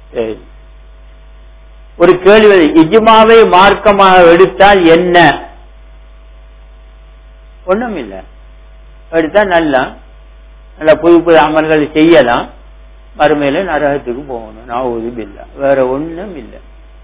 சரி. ஒரு கேள்வி வருது. இஜ்மாவை மார்க்கமாக எடுத்தால் என்ன ஒண்ணும் இல்ல எடுத்தா நல்லா நல்ல புது புது அமல்கள் செய்யலாம் மறுமையில நரகத்துக்கு போகணும் நான் உதவில்லை வேற ஒண்ணும் இல்லை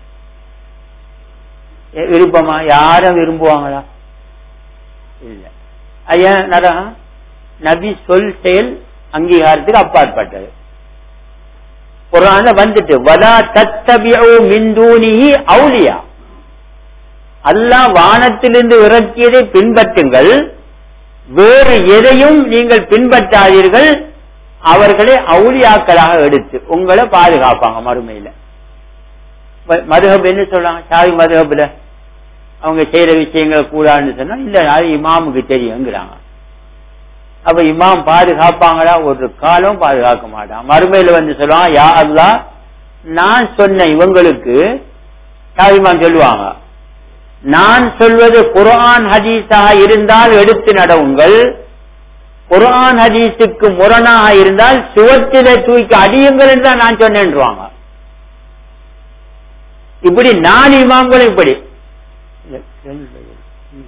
எ- விருப்பமா யாரும் விரும்புவாங்களா இல்ல ஐயா நரகம் நபி சொல் செயல் அங்கீகாரத்துக்கு அப்பாற்பட்டது குரான்ல வந்துட்டு வலா தத்தபியு மின் தூனிஹி அவுலியா அல்லாஹ் வானத்திலிருந்து இறக்கியதை பின்பற்றுங்கள் வேறு எதையும் நீங்கள் பின்பற்றாதீர்கள் அவர்களை அவுலியாக்களாக எடுத்து உங்களை பாதுகாப்பாங்க மறுமையில ம- மதுஹப் என்ன சொல்றாங்க சாவி மதுஹப்ல அவங்க செய்யற விஷயங்கள் கூடாதுன்னு சொன்னா இல்ல அது இமாமுக்கு தெரியுங்கிறாங்க அப்ப இமாம் பாதுகாப்பாங்களா ஒரு காலம் பாதுகாக்க மாட்டான் மறுமையில வந்து சொல்லுவாங்க யா அல்லாஹ் நான் சொன்ன இவங்களுக்கு சாவி இமாம் சொல்லுவாங்க நான் சொல்வது குர்ஆன் ஹதீஸாக இருந்தால் எடுத்து நடவுங்கள் குர்ஆன் ஹதீஸுக்கு முரணாக இருந்தால் சுவத்திலே தூக்கி அடியுங்கள் என்று தான் நான் சொன்னேன்றுவாங்க இப்படி நாலு இமாம்களும் இப்படி இல்ல, ரெண்டு. ம்.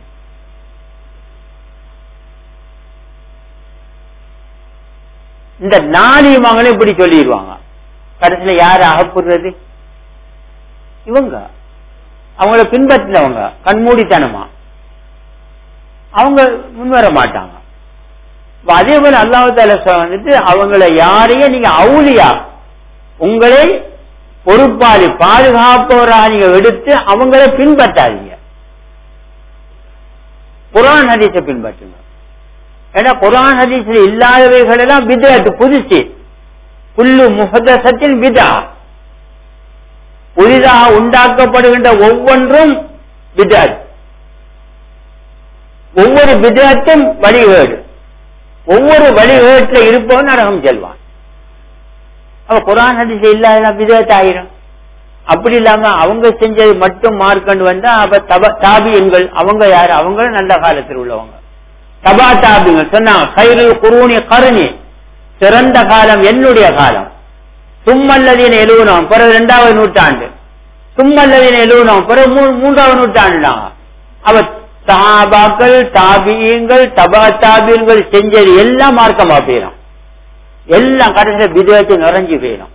இந்த நாலு இமாம்களும் இப்படி சொல்லிடுவாங்க கடைசியில யாரு அகப்படுறது இவங்க அவங்கள பின்பற்றினவங்க கண்மூடித்தனமா அவங்க முன்வர மாட்டாங்க அப்ப அதே போல அல்லாஹால வந்துட்டு அவங்கள யாரையும் நீங்க அவுலியா உங்களை பொறுப்பாளி பாதுகாப்பவராக நீங்க எடுத்து அவங்கள பின்பற்றாதீங்க குரான் ஹதீஸை பின்பற்றுங்க ஏன்னா குரான் ஹதீஸ்ல இல்லாதவைகள் எல்லாம் விதத்து புதுசு புல்லு முகதசத்தின் விதா புதிதாக உண்டாக்கப்படுகின்ற ஒவ்வொன்றும் விதத் ஒவ்வொரு விதத்தும் வழிகேடு ஒவ்வொரு வழிகேட்டில் இருப்பவன் நரகம் செல்வான் அப்ப குரான் ஹதீஸ் இல்லாத விதத் ஆயிரும் அப்படி இல்லாம அவங்க செஞ்சது மட்டும் மார்க்கண்டு வந்தா அப்ப தப தாபியங்கள் அவங்க யாரு அவங்க நல்ல காலத்தில் உள்ளவங்க தபா தாபியங்கள் சொன்னாங்க கயிறு குருணி கருணி சிறந்த காலம் என்னுடைய காலம் சும்மல்லதீன எழுவனம் பிறகு இரண்டாவது நூற்றாண்டு சும்மல்லதீன எழுவனம் பிறகு மூ- மூன்றாவது நூற்றாண்டுனாங்க அவ சஹாபாக்கள் தாபியங்கள் தபா தாபியங்கள் செஞ்சது எல்லாம் மார்க்கமா போயிடும் எல்லாம் கடைசியில விதத்து நிறைஞ்சு போயிடும்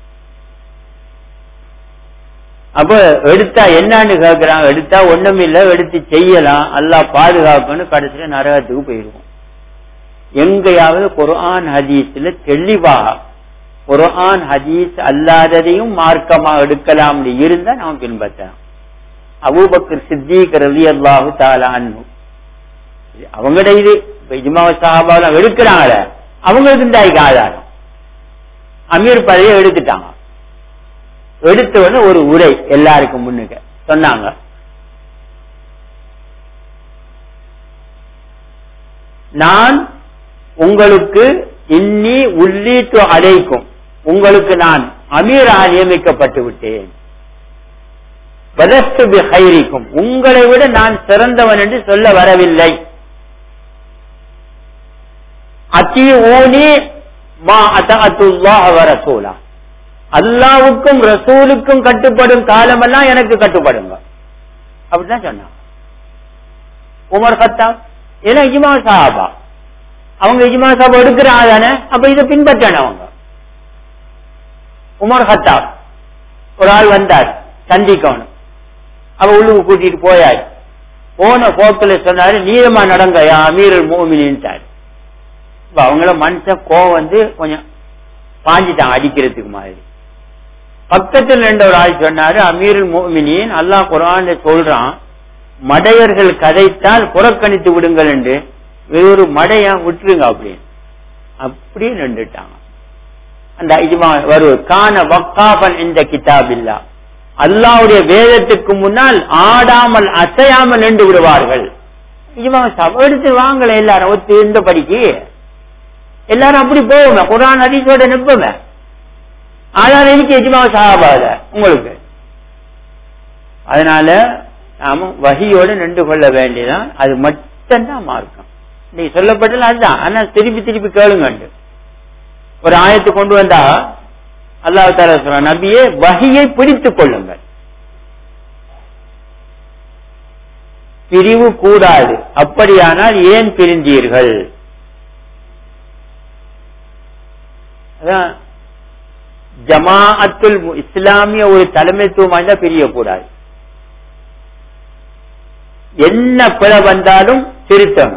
அப்ப எடுத்தா என்னன்னு கேக்குறாங்க எடுத்தா ஒண்ணும் இல்ல எடுத்து செய்யலாம் அல்லாஹ் பாதுகாக்கணும் கடைசியில நரகத்துக்கு போயிடுவோம் எங்கேயாவது குர்ஆன் ஹதீஸ்ல தெளிவா குர்ஆன் ஹதீஸ் அல்லாததையும் மார்க்கமா எடுக்கலாம் இருந்தா நாம் பின்பற்றலாம் அபூபக்கர் சித்திக் ரலியல்லாஹு தஆலா அன்ஹு அவங்கட இது இப்ப இஜ்மா சஹாபாலாம் எடுக்கிறாங்களே அவங்களுக்கு இந்த அதுக்கு ஆதாரம் அமீர் பதவியை எடுத்துட்டாங்க எடுத்த உடனே ஒரு உரை எல்லாருக்கும் முன்னுக்கு சொன்னாங்க நான் உங்களுக்கு இன்னி உள்ளீட்டு அழைக்கும் உங்களுக்கு நான் அமீராக நியமிக்கப்பட்டு விட்டேன் வதஸ்து பிஹைரிக்கும் உங்களை விட நான் சிறந்தவன் என்று சொல்ல வரவில்லை அத்தி ஊனி மா அத்தஅத்துல்லாஹ வ ரசூலா அல்லாவுக்கும் ரசூலுக்கும் கட்டுப்படும் காலமெல்லாம் எனக்கு கட்டுப்படுங்க அப்படிதான் சொன்னாங்க உமர் கத்தாப் ஏன்னா இஜ்மா சாபா அவங்க இஜ்மா சாபா எடுக்கிறாங்க தானே அப்ப இதை பின்பற்றணும் அவங்க உமர் கத்தாப் ஒரு ஆள் வந்தார் சந்திக்கணும் அவ உள்ளுக்கு கூட்டிட்டு போயார் போன போக்குல சொன்னாரு நீளமா நடங்க யா அமீரல் மோமினின்ட்டார் இப்ப அவங்கள மனுஷன் கோவம் வந்து கொஞ்சம் பாஞ்சிட்டாங்க அடிக்கிறதுக்கு மாதிரி பக்கத்தில் ரெண்டு ஒரு ஆள் சொன்னாரு அமீருல் மோமினின் அல்லாஹ் குரான் சொல்றான் மடையர்கள் கதைத்தால் புறக்கணித்து விடுங்கள் என்று ஒரு மடைய விட்டுருங்க அப்படின்னு அப்படியே நின்றுட்டாங்க அந்த இஜ்மா வருவது கான வக்காபன் இந்த கிதாபில்லா அல்லாவுடைய வேதத்துக்கு முன்னால் ஆடாமல் அசையாமல் நின்று விடுவார்கள் இஜ்மா சாப் எடுத்து வாங்கல எல்லாரும் ஒத்து இந்த படிக்கு எல்லாரும் அப்படி போவோமே குரான் ஹதீஸோட நிற்போமே ஆதாரம் இருக்கு எஜ்மா சாபாத உங்களுக்கு அதனால நாம வகியோட நின்று கொள்ள வேண்டியதான் அது மட்டும்தான் மார்க்கம் நீ சொல்லப்பட்டல அதுதான் ஆனா திருப்பி திருப்பி கேளுங்க ஒரு ஆயத்து கொண்டு வந்தா அல்லாஹ் தாலா சொல்ற நபியே வகையை பிடித்துக் கொள்ளுங்கள் பிரிவு கூடாது அப்படியானால் ஏன் பிரிந்தீர்கள் அதான் ஜமாஅத்துல் மு- இஸ்லாமிய ஒரு தலைமைத்துவம் வாய்ந்தா பிரியக்கூடாது என்ன பிழை வந்தாலும் திருத்தணும்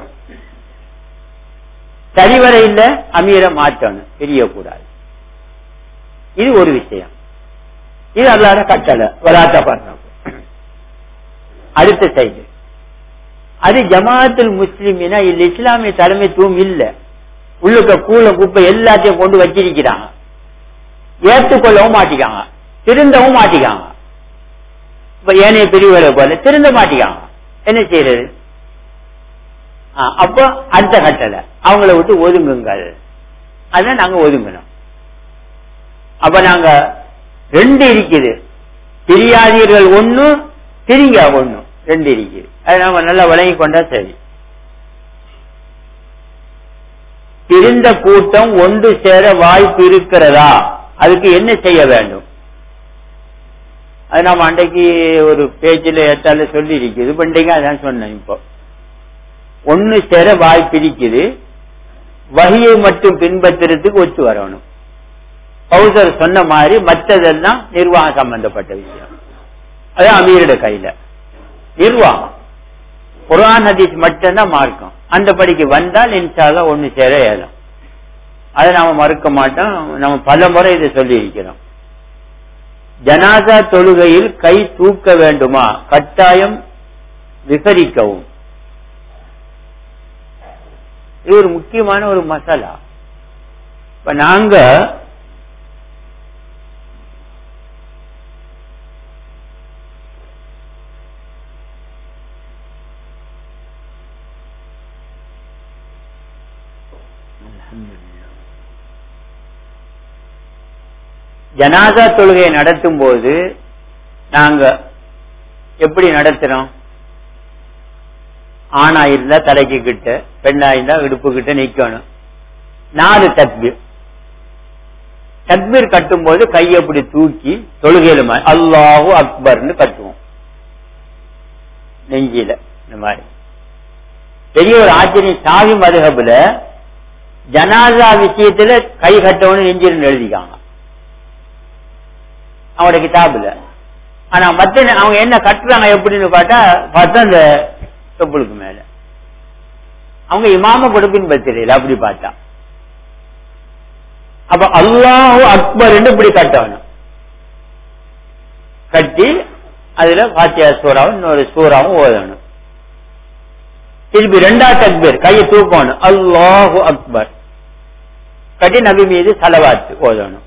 சரிவரை இல்ல அமீரை மாற்றணும் பிரியக்கூடாது இது ஒரு விஷயம் இது அல்லாத கட்டளை வராட்ட பண்ண அடுத்த சைடு அது ஜமாஅத்துல் முஸ்லிமினா இல்ல இஸ்லாமிய தலைமைத்துவம் இல்ல உள்ளுக்க கூல குப்பை எல்லாத்தையும் கொண்டு வச்சிருக்கிறாங்க ஏற்றுக்கொள்ளவும் மாட்டிக்காங்க திருந்தவும் மாட்டிக்காங்க இப்ப ஏனைய பிரிவுகளை போல திருந்த மாட்டிக்காங்க என்ன செய்யறது ஆ, அப்போ அடுத்த கட்டளை அவங்கள விட்டு ஒதுங்குங்கள் அதான் நாங்க ஒதுங்கணும் அப்ப நாங்க ரெண்டு இருக்குது பிரியாதீர்கள் ஒண்ணு பிரிங்க ஒண்ணு ரெண்டு இருக்குது அது நாம நல்லா விளங்கி கொண்டா சரி பிரிந்த கூட்டம் ஒன்று சேர வாய்ப்பு இருக்கிறதா அதுக்கு என்ன செய்ய வேண்டும் அது நாம அன்றைக்கு ஒரு பேச்சில் ஏற்றால சொல்லி இருக்குது பண்டிகை அதான் சொன்னேன் இப்போ ஒன்னு சேர வாய்ப்பு இருக்குது வகையை மட்டும் பின்பற்றுறதுக்கு ஒத்து வரணும் பௌசர் சொன்ன மாதிரி மற்றதெல்லாம் நிர்வாகம் சம்பந்தப்பட்ட விஷயம் அது அமீரோட கையில நிர்வாகம் குர்ஆன் ஹதீஸ் மட்டும்தான் மார்க்கம் அந்த படிக்கு வந்தால் இன்ஷால்லா ஒண்ணு சேர ஏலம் அதை நாம மறுக்க மாட்டோம் நம்ம பல முறை இதை சொல்லி இருக்கிறோம் ஜனாசா தொழுகையில் கை தூக்க வேண்டுமா கட்டாயம் விபரிக்கவும் இது ஒரு முக்கியமான ஒரு மசாலா இப்ப நாங்க ஜனாசா தொழுகையை நடத்தும் போது நாங்க எப்படி நடத்துறோம் ஆணா இருந்தா தலைக்கு கிட்ட பெண்ணா இருந்தா இடுப்பு கிட்ட நிக்கணும் நாலு தக்பீர் தக்பீர் கட்டும் போது கையை அப்படி தூக்கி தொழுகையில மா- அல்லாஹு அக்பர்னு கட்டுவோம் நெஞ்சில இந்த மாதிரி பெரிய ஒரு ஆச்சரியம் சாவி மதுகபுல ஜனாசா விஷயத்துல கை கட்டவனு நெஞ்சில் எழுதிக்காங்க அவங்களோட கிதாபுல ஆனா மத்த நே- அவங்க என்ன கட்டுறாங்க எப்படின்னு பார்த்தா பார்த்தா அந்த தொப்புளுக்கு மேல அவங்க இமாம கொடுப்பின் பத்திரையில் அப்படி பார்த்தா அப்ப அல்லாஹு அக்பர் இப்படி கட்டணும் கட்டி அதுல பாத்தியா சூறாவும் இன்னொரு சூறாவும் ஓதணும் திருப்பி ரெண்டா தக்பீர் கையை தூக்கணும் அல்லாஹு அக்பர் கட்டி நபி மீது சலவாத்து ஓதணும்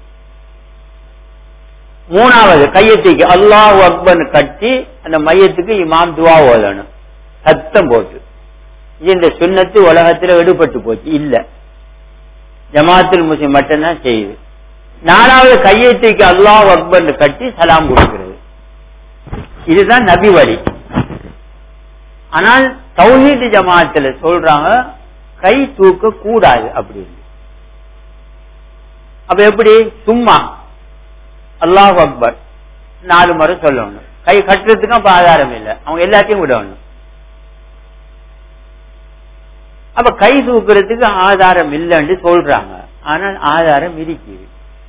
மூணாவது கையை தூக்கி அல்லாஹு அக்பர்னு கட்டி அந்த மையத்துக்கு இமாம் துவா ஓதணும் சத்தம் போட்டு இது இந்த சுண்ணத்து உலகத்துல விடுபட்டு போச்சு இல்ல ஜமாத்துல் முஸ்லிம் மட்டும்தான் செய்யுது நாலாவது கையை தூக்கி அல்லாஹ் அக்பர்னு கட்டி சலாம் கொடுக்கிறது இதுதான் நபி வழி ஆனால் தௌஹீத் ஜமாத்துல சொல்றாங்க கை தூக்க கூடாது அப்படின்னு அப்ப எப்படி சும்மா அல்லாஹ் அக்பர் நாலு முறை சொல்லணும் கை கட்டுறதுக்கும் அப்ப ஆதாரம் இல்லை அவங்க எல்லாத்தையும் விடணும் அப்ப கை தூக்குறதுக்கு ஆதாரம் இல்லைன்னு சொல்றாங்க ஆனால் ஆதாரம் இருக்குது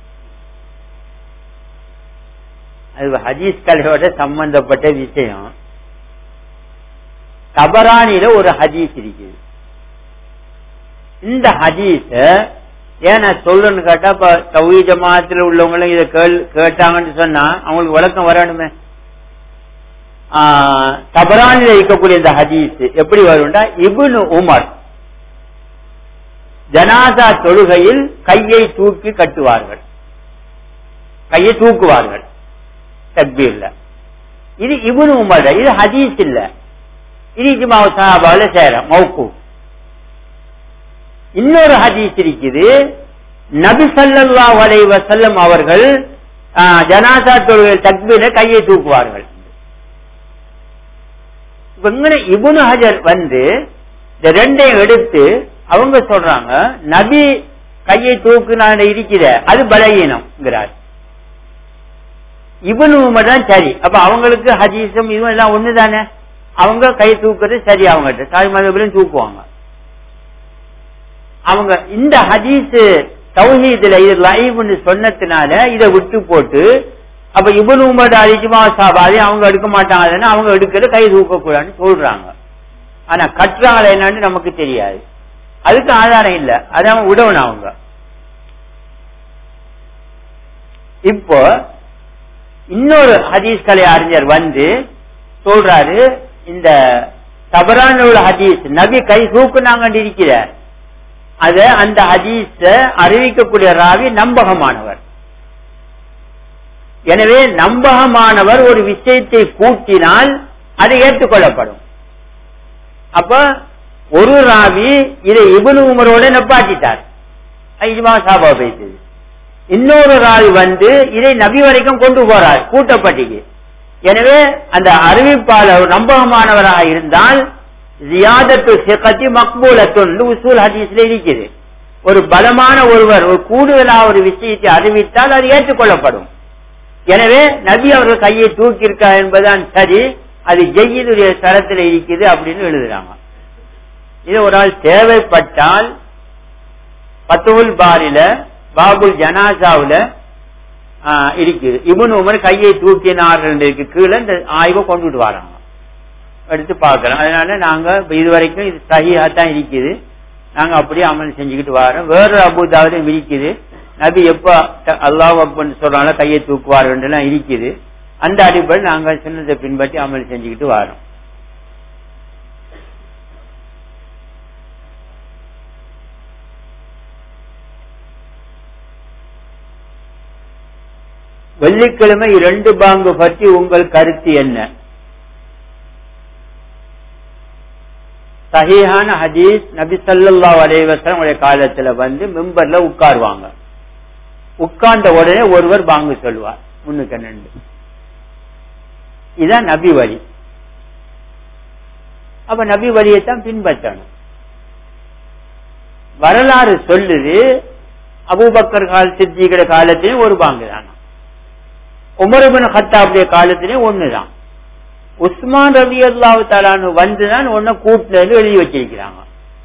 அது ஹதீஸ் கலையோட சம்பந்தப்பட்ட விஷயம் தபரானில ஒரு ஹதீஸ் இருக்குது இந்த ஹதீஸ ஏன் நான் சொல்றேன்னு கேட்டா இப்ப தௌஹீ ஜமாத்துல உள்ளவங்களும் இதை கேள் கேட்டாங்கன்னு சொன்னா அவங்களுக்கு விளக்கம் வரணுமே ஆஹ், தபரானில இருக்கக்கூடிய இந்த ஹதீஸ் எப்படி வரும்டா இப்னு உமர் ஜனாசா தொழுகையில் கையை தூக்கி கட்டுவார்கள் கையை தூக்குவார்கள் தக்பீர்ல இது இப்னு உமர் இது ஹதீஸ் இல்ல இது இஜ்மாவு சஹாபால சேர மௌக்கு இன்னொரு ஹதீஸ் இருக்குது நபி ஸல்லல்லாஹு அலைஹி வஸல்லம் அவர்கள் ஆ, ஜனாசா தொழுகை தக்பீர கையை தூக்குவார்கள் இப்ப இங்கன இப்னு ஹஜர் வந்து இந்த ரெண்டையும் எடுத்து அவங்க சொல்றாங்க நபி கையை தூக்குனான இருக்கிற அது பலகீனம்ங்கிறார் இவனு உமர் தான் சரி அப்ப அவங்களுக்கு ஹதீஸும் இதுவும் எல்லாம் ஒண்ணுதானே அவங்க கை தூக்குறது சரி அவங்ககிட்ட சாய் மதபிலும் தூக்குவாங்க அவங்க இந்த ஹதீஸ் தௌஹீதுல இது லைவ்னு சொன்னதுனால இதை விட்டு போட்டு அப்ப இவனு உமர் அலிஜுமா சாபாதி அவங்க எடுக்க மாட்டாங்க அவங்க எடுக்கிறது கை தூக்க கூடாதுன்னு சொல்றாங்க ஆனா கட்டுறாங்கள என்னன்னு நமக்கு தெரியாது அதுக்கு ஆதாரம் இல்ல அதான் விடணும் அவங்க இப்போ இன்னொரு ஹதீஸ் கலை அறிஞர் வந்து சொல்றாரு இந்த தவறான உள்ள ஹதீஸ் நபி கை தூக்குனாங்க இருக்கிற அத அந்த ஹதீஸ அறிவிக்கக்கூடிய ராவி நம்பகமானவர் எனவே நம்பகமானவர் ஒரு விஷயத்தை கூட்டினால் அது ஏற்றுக்கொள்ளப்படும் அப்ப ஒரு ராவி இதை இபுனு உமரோட நப்பாட்டிட்டார் இஜ்மா சாபா பேசுது இன்னொரு ராவி வந்து இதை நபி வரைக்கும் கொண்டு போறார் கூட்டப்பட்டிக்கு எனவே அந்த அறிவிப்பாளர் நம்பகமானவராக இருந்தால் ஜியாதத்து சிகத்தி மக்பூலத்துன் உசூல் ஹதீஸ்ல இருக்குது ஒரு பலமான ஒருவர் ஒரு கூடுதலாக ஒரு விஷயத்தை அறிவித்தால் அது ஏற்றுக்கொள்ளப்படும் எனவே நபி அவர்கள் கையை தூக்கியிருக்கா என்பதுதான் சரி அது ஜெய்யிதுடைய தரத்தில் இருக்குது அப்படின்னு எழுதுறாங்க இது ஒரு ஆள் தேவைப்பட்டால் பத்துல் பாரில பாபுல் ஜனாசாவுல இருக்குது இபுன் உமர் கையை தூக்கினார்கள் இருக்கு கீழே இந்த ஆய்வை கொண்டுட்டு வராங்க எடுத்து பார்க்கிறோம் அதனால நாங்க இது வரைக்கும் இது சகியா தான் இருக்குது நாங்க அப்படியே அமல் செஞ்சுக்கிட்டு வரோம் வேற அபுதாவிலும் இருக்குது நபி எப்ப அல்லாஹ் அக்பன் சொல்றாங்க கையை தூக்குவார்கள் எல்லாம் இருக்குது அந்த அடிப்படையில் நாங்க சின்னதை பின்பற்றி அமல் செஞ்சுக்கிட்டு வரோம் வெள்ளிக்கிழமை இரண்டு பாங்கு பற்றி உங்கள் கருத்து என்ன சஹீஹான ஹதீஸ் நபி சல்லா அலைவசம் உடைய காலத்துல வந்து மெம்பர்ல உட்காருவாங்க உட்கார்ந்த உடனே ஒருவர் பாங்கு சொல்லுவார் முன்னுக்கு நின்று இதான் நபி வழி அப்ப நபி வழியைத்தான் பின்பற்றணும் வரலாறு சொல்லுது அபூபக்கர் கால சித்திகிற காலத்திலும் ஒரு பாங்கு தானா உமரபின் ஹத்தாவுடைய காலத்திலையும் ஒண்ணுதான் உஸ்மான் ரவி அல்லாவு தலானு வந்துதான் ஒன்ன கூட்டினு எழுதி வச்சிருக்கிறாங்க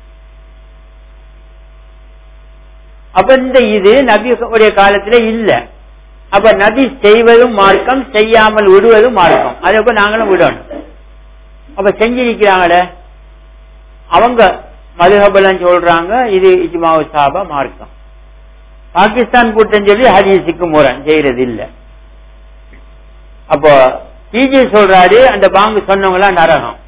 அப்ப இந்த இது நபி உடைய காலத்துல இல்ல அப்ப நபி செய்வதும் மார்க்கம் செய்யாமல் விடுவதும் மார்க்கம் அதை அப்ப நாங்களும் விடணும் அப்ப செஞ்சிருக்கிறாங்களே அவங்க மதுஹபலம் சொல்றாங்க இது இஜ்மாவு சாபா மார்க்கம் பாகிஸ்தான் கூட்டம் சொல்லி ஹதீஸுக்கு முறை செய்யறது இல்ல அப்போ பிஜி சொல்றாரு அந்த பாங்கு சொன்னவங்களா நரகம்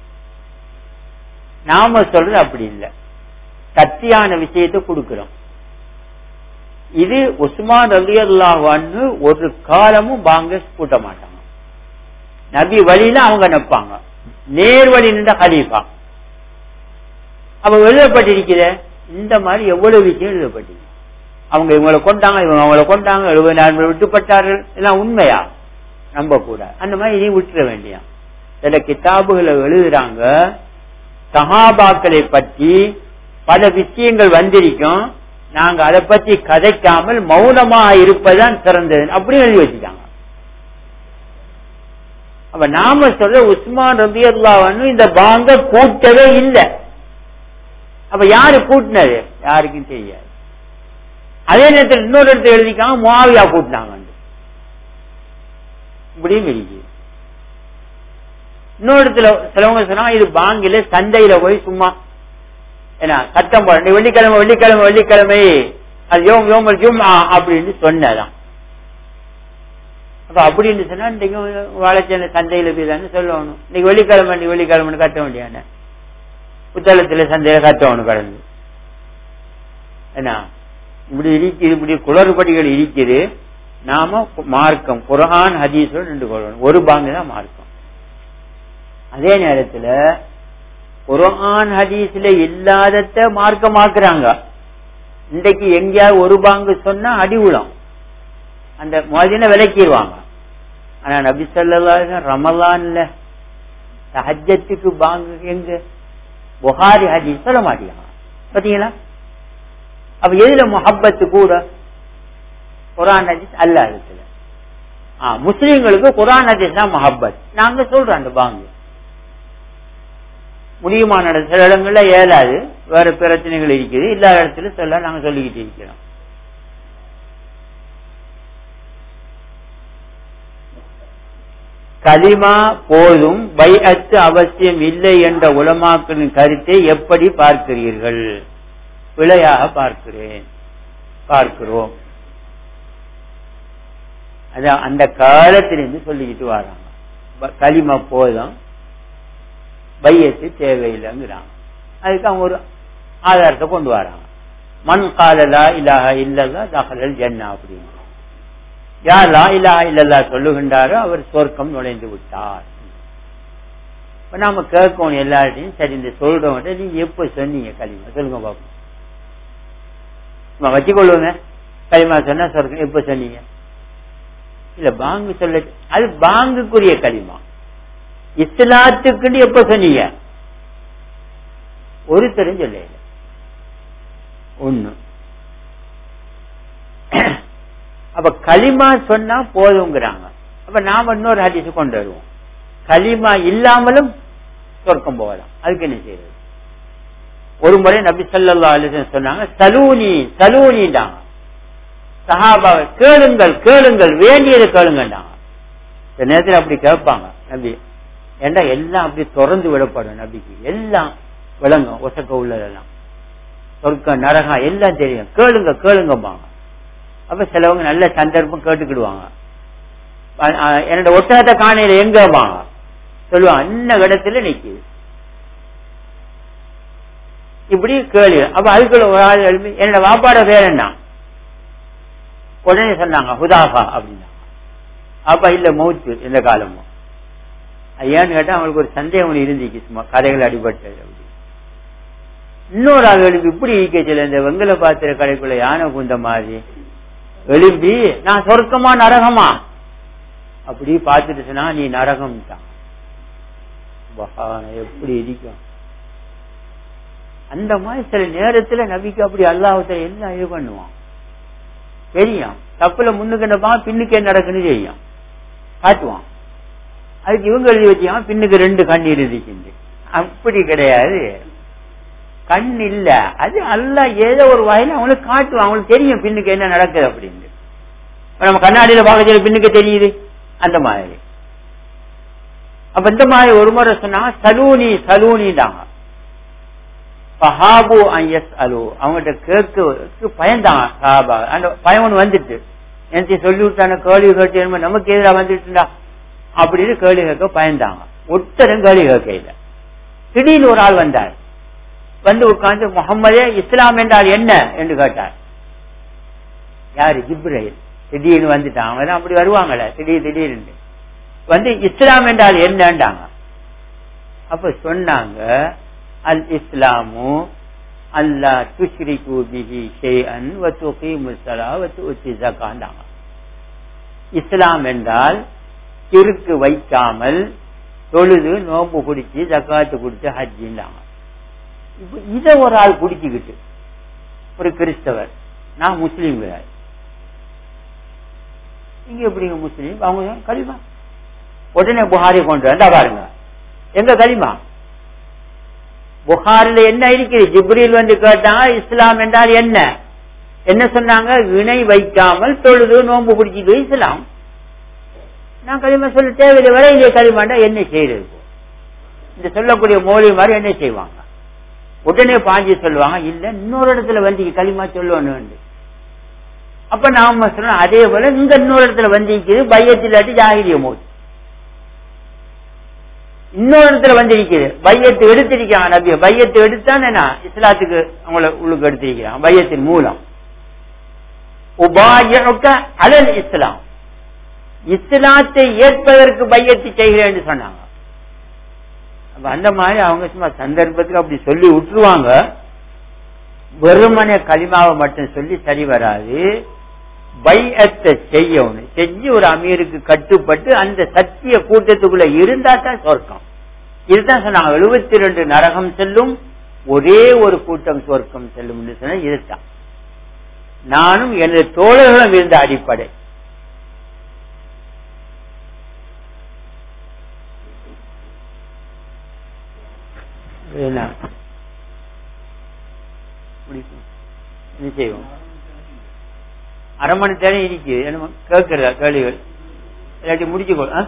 நாம சொல்றது அப்படி இல்லை சத்தியான விஷயத்தை கொடுக்கிறோம் இது உஸ்மான் அலி அல்லாஹான்னு ஒரு காலமும் பாங்க கூட்ட மாட்டாங்க நபி வழியில அவங்க நிற்பாங்க நேர் வழி நின்ற ஹலீஃபா அப்ப எழுதப்பட்டிருக்கிற இந்த மாதிரி எவ்வளவு விஷயம் எழுதப்பட்டிருக்கு அவங்க இவங்களை கொண்டாங்க இவங்க அவங்கள கொண்டாங்க எழுபதாயிரம் விட்டுப்பட்டார்கள் எல்லாம் உண்மையா நம்ப கூட அந்த மாதிரி இதையும் விட்டுற வேண்டியா சில கிதாபுகளை எழுதுறாங்க சஹாபாக்களை பற்றி பல விஷயங்கள் வந்திருக்கும் நாங்க அதை பற்றி கதைக்காமல் மௌனமா இருப்பதுதான் சிறந்தது அப்படியும் எழுதி வச்சுட்டாங்க அப்ப நாம சொல்ற உஸ்மான் ரபி அல்லாவன்னு இந்த பாங்க கூட்டவே இல்லை அப்ப யாரு கூட்டினது யாருக்கும் தெரியாது அதே நேரத்தில் இன்னொரு இடத்துல எழுதிக்காங்க முவாவியா கூட்டினாங்க இப்படியும் இருக்கு இன்னொரு இடத்துல சிலவங்க சொன்னா இது பாங்கில சந்தையில போய் சும்மா என்ன சட்டம் போட வெள்ளிக்கிழமை வெள்ளிக்கிழமை வெள்ளிக்கிழமை அது யோம் யோமல் ஜும்மா அப்படின்னு சொன்னதான் அப்ப அப்படின்னு சொன்னா இன்னைக்கு வாழைச்சேன சந்தையில போய் தானே சொல்லணும் இன்னைக்கு வெள்ளிக்கிழமை இன்னைக்கு வெள்ளிக்கிழமைன்னு கட்ட வேண்டியான புத்தளத்துல சந்தையில கட்டணும் கடந்து என்ன இப்படி இருக்குது இப்படி குளறுபடிகள் இருக்குது நாம மார்க்கம் குரான் ஹதீஸோட நின்று கொள்ளணும் ஒரு பாங்கு தான் மார்க்கம் அதே நேரத்துல குரான் ஹதீஸ்ல இல்லாதத மார்க்கமாக்குறாங்க இன்றைக்கு எங்கேயாவது ஒரு பாங்கு சொன்னா அடி விழும் அந்த மதின விலக்கிடுவாங்க ஆனா நபி சொல்லா ரமலான்ல ஹஜ்ஜத்துக்கு பாங்கு எங்க புகாரி ஹதீஸ் சொல்ல மாட்டேங்க பாத்தீங்களா அப்ப எதுல முஹப்பத்து கூட குரான் ஹதீஸ் அல்ல இடத்துல ஆ, முஸ்லிம்களுக்கு குரான் ஹதீஸ் தான் மஹப்பத் நாங்க சொல்றோம் அந்த பாங்கு முடியுமான இடம் சில இடங்கள்ல ஏலாது வேற பிரச்சனைகள் இருக்குது இல்லாத இடத்துல சொல்ல நாங்க சொல்லிக்கிட்டு இருக்கிறோம் கலிமா போதும் பைஅத்து அவசியம் இல்லை என்ற உலமாக்களின் கருத்தை எப்படி பார்க்கிறீர்கள் பிழையாக பார்க்கிறேன் பார்க்கிறோம் அதான் அந்த காலத்திலிருந்து சொல்லிக்கிட்டு வராங்க ப- கலிமா போதும் பையத்து தேவையில்லைங்கிறாங்க அதுக்கு அவங்க ஒரு ஆதாரத்தை கொண்டு வராங்க மண் காலலா இலாஹ இல்லல்லா தகலல் ஜன்னா அப்படின்னு யார் லா இலாஹ இல்லல்லா சொல்லுகின்றாரோ அவர் சொர்க்கம் நுழைந்து விட்டார் இப்ப நாம கேட்கணும் எல்லார்ட்டையும் சரி இந்த சொல்றவங்க நீங்க எப்ப சொன்னீங்க களிமா சொல்லுங்க பாப்போம் நம்ம வச்சுக்கொள்ளுங்க களிமா சொன்னா சொர்க்கம் எப்ப சொன்னீங்க இல்ல பாங்கு சொல்ல அது பாங்குக்குரிய களிமா இஸ்லாத்துக்குன்னு எப்ப சொன்னீங்க ஒருத்தரும் சொல்ல ஒண்ணு அப்ப களிமா சொன்னா போதுங்கிறாங்க அப்ப நாம இன்னொரு ஹதீஸ் கொண்டு வருவோம் களிமா இல்லாமலும் சொர்க்கம் போகலாம் அதுக்கு என்ன செய்யறது ஒரு முறை நபி ஸல்லல்லாஹு அலைஹி வஸல்லம் சொன்னாங்க சலூனி சலூனிட்டாங்க சஹாபாவை கேளுங்கள் கேளுங்கள் வேண்டியதை கேளுங்கண்டாங்க இந்த நேரத்தில் அப்படி கேட்பாங்க நபி ஏண்டா எல்லாம் அப்படி திறந்து விடப்படும் நபிக்கு எல்லாம் விளங்கும் ஒசக்க உள்ளதெல்லாம் சொர்க்கம் நரகம் எல்லாம் தெரியும் கேளுங்க கேளுங்கம்பாங்க அப்ப சிலவங்க நல்ல சந்தர்ப்பம் கேட்டுக்கிடுவாங்க அ- அ- என்னோட ஒட்டகத்தை காணையில எங்கம்பாங்க சொல்லுவாங்க இன்ன இடத்துல நிக்குது இப்படி கேளு அப்ப அதுக்குள்ள ஒரு ஆள் எழுப்பி என்னோட வாப்பாட பேர் என்ன உடனே சொன்னாங்க ஹுதாஃபா அப்படின்னாங்க அப்ப இல்ல மௌத்து இந்த காலமும் ஐயான்னு கேட்டா அவங்களுக்கு ஒரு சந்தேகம் ஒண்ணு இருந்துச்சு சும்மா கதைகள் அடிபட்டது அப்படி இன்னொரு ஆள் எழுப்பி இப்படி ஈக்கச்சில இந்த வெங்கல பாத்திர கடைக்குள்ள யானை குந்த மாதிரி எழுப்பி நான் சொர்க்கமா நரகமா அப்படி பார்த்துட்டு சொன்னா நீ நரகம் தான் எப்படி இருக்கும் அந்த மாதிரி சில நேரத்துல நபிக்கு அப்படி அல்லாஹத்தை எல்லாம் இது பண்ணுவான் தெரியும் தப்புல முன்னுக்கு என்னப்பா பின்னுக்கு என்ன நடக்குன்னு தெரியும் காட்டுவான் அதுக்கு இவங்க எழுதி வச்சான் பின்னுக்கு ரெண்டு கண் இருந்துச்சு அப்படி கிடையாது கண் இல்ல அது அல்ல ஏதோ ஒரு வகையில அவங்களுக்கு காட்டுவான் அவங்களுக்கு தெரியும் பின்னுக்கு என்ன நடக்குது அப்படின்னு இப்ப நம்ம கண்ணாடியில பார்க்க பின்னுக்கு தெரியுது அந்த மாதிரி அப்ப இந்த மாதிரி ஒரு முறை சொன்னாங்க சலூனி சலூனிட்டாங்க பஹாபு எஸ் அலு அவங்ககிட்ட கேட்க பயந்தாங்க சஹாபா அந்த பயம் ஒண்ணு வந்துட்டு எனக்கு சொல்லி விட்டான கேள்வி கேட்டு நமக்கு எதிராக வந்துட்டுண்டா அப்படின்னு கேள்வி கேட்க பயந்தாங்க ஒருத்தரும் கேள்வி கேட்கல திடீர்னு ஒரு ஆள் வந்தார் வந்து உட்கார்ந்து முகம்மதே இஸ்லாம் என்றால் என்ன என்று கேட்டார் யாரு ஜிப்ரேல் திடீர்னு வந்துட்டான் அவங்க தான் அப்படி வருவாங்கல்ல திடீர் திடீர்னு வந்து இஸ்லாம் என்றால் என்னண்டாங்க அப்ப சொன்னாங்க அல் இஸ்லாமு அல்லா துஷ்ரிகு பிஹி ஷைஅன் வ துகீமுஸ் ஸலா வ துத்தி ஜகாண்டாங்க இஸ்லாம் என்றால் கிறுக்கு வைக்காமல் தொழுது நோம்பு குடிச்சு ஜக்காத்து குடிச்சு ஹஜ்ஜின்றாங்க இப்ப இத ஒரு ஆள் குடிச்சுக்கிட்டு ஒரு கிறிஸ்தவர் நான் முஸ்லீம் கிடையாது இங்க எப்படிங்க முஸ்லீம் அவங்க களிமா உடனே புகாரி கொண்டு வந்தா பாருங்க எங்க களிமா புகாரில் என்ன இருக்குது ஜிப்ரீல் வந்து கேட்டாங்க இஸ்லாம் என்றால் என்ன என்ன சொன்னாங்க இணை வைக்காமல் தொழுது நோன்பு பிடிச்சிட்டு இஸ்லாம் நான் களிமா சொல்ல தேவையில்லை வர இல்லையே களிமாண்டா என்ன செய்யறது இந்த சொல்லக்கூடிய மோழி மாதிரி என்ன செய்வாங்க உடனே பாஞ்சி சொல்லுவாங்க இல்ல இன்னொரு இடத்துல வந்து களிமா சொல்லணும் அப்ப நாம சொன்னோம் அதே போல இங்க இன்னொரு இடத்துல வந்திருக்குது பையத்தில்லாட்டி ஜாகிரிய மோதி இன்னொரு இடத்துல வந்திருக்குது பையத்து எடுத்திருக்காங்க நபிய பையத்து எடுத்தான் என்ன இஸ்லாத்துக்கு அவங்கள உள்ளுக்கு எடுத்திருக்கிறாங்க பையத்தின் மூலம் உபாயக்க அலல் இஸ்லாம் இஸ்லாத்தை ஏற்பதற்கு பையத்து செய்கிறேன் என்று சொன்னாங்க அப்ப அந்த மாதிரி அவங்க சும்மா சந்தர்ப்பத்துக்கு அப்படி சொல்லி விட்டுருவாங்க வெறுமனே களிமாவை மட்டும் சொல்லி சரி வராது பையத்தை செய்யணும் செஞ்சு ஒரு அமீருக்கு கட்டுப்பட்டு அந்த சத்திய கூட்டத்துக்குள்ள இருந்தா தான் சொர்க்கம் இதுதான் சொன்னாங்க எழுபத்தி ரெண்டு நரகம் செல்லும் ஒரே ஒரு கூட்டம் சொர்க்கம் செல்லும் சொன்ன இதுதான் நானும் எனது தோழர்களும் இருந்த அடிப்படை என்ன முடிக்கும் என்ன செய்வோம் அரை மணி நேரம் இருக்கு என்ன கேட்கிறதா கேள்விகள் இல்லாட்டி முடிச்சுக்கோ ஆ?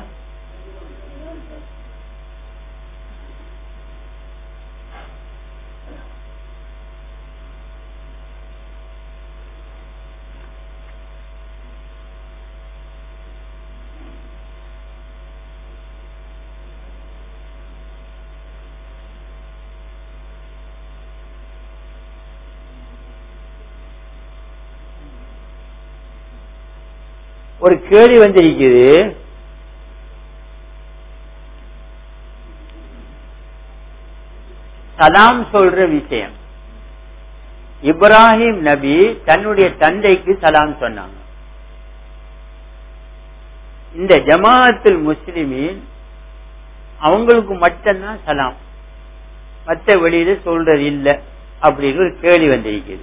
ஒரு கேள்வி வந்திருக்குது சலாம் சொல்ற விஷயம் இப்ராஹிம் நபி தன்னுடைய தந்தைக்கு சலாம் சொன்னாங்க இந்த ஜமாஅத்துல் முஸ்லிமின் அவங்களுக்கு மட்டும்தான் சலாம் மற்ற வெளியில சொல்றது இல்ல அப்படின்னு ஒரு கேள்வி வந்திருக்குது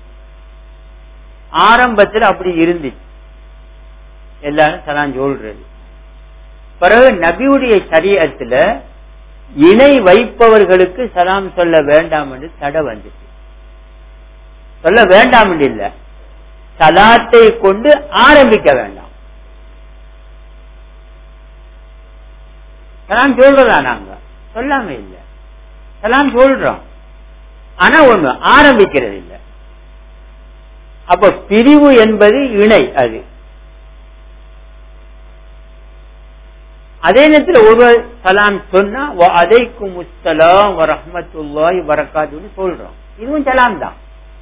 ஆரம்பத்தில் அப்படி இருந்துச்சு எல்லாரும் சலாம் சொல்றது பிறகு நபியுடைய சரியத்துல இணை வைப்பவர்களுக்கு சலாம் சொல்ல வேண்டாம் என்று தடை வந்துச்சு சொல்ல வேண்டாம் என்று இல்ல சலாத்தை கொண்டு ஆரம்பிக்க வேண்டாம் சலாம் சொல்றதா நாங்க சொல்லாம இல்ல சலாம் சொல்றோம் ஆனா ஒண்ணு ஆரம்பிக்கிறது இல்ல அப்ப பிரிவு என்பது இணை அது அதே நேரத்தில் ஒருவர் சலாம் சொன்னா அதைக்கும் முஸ்தலாம் ரஹமத்துல்லாஹி வரகாத்துன்னு சொல்றோம் இதுவும் சலாம் தான்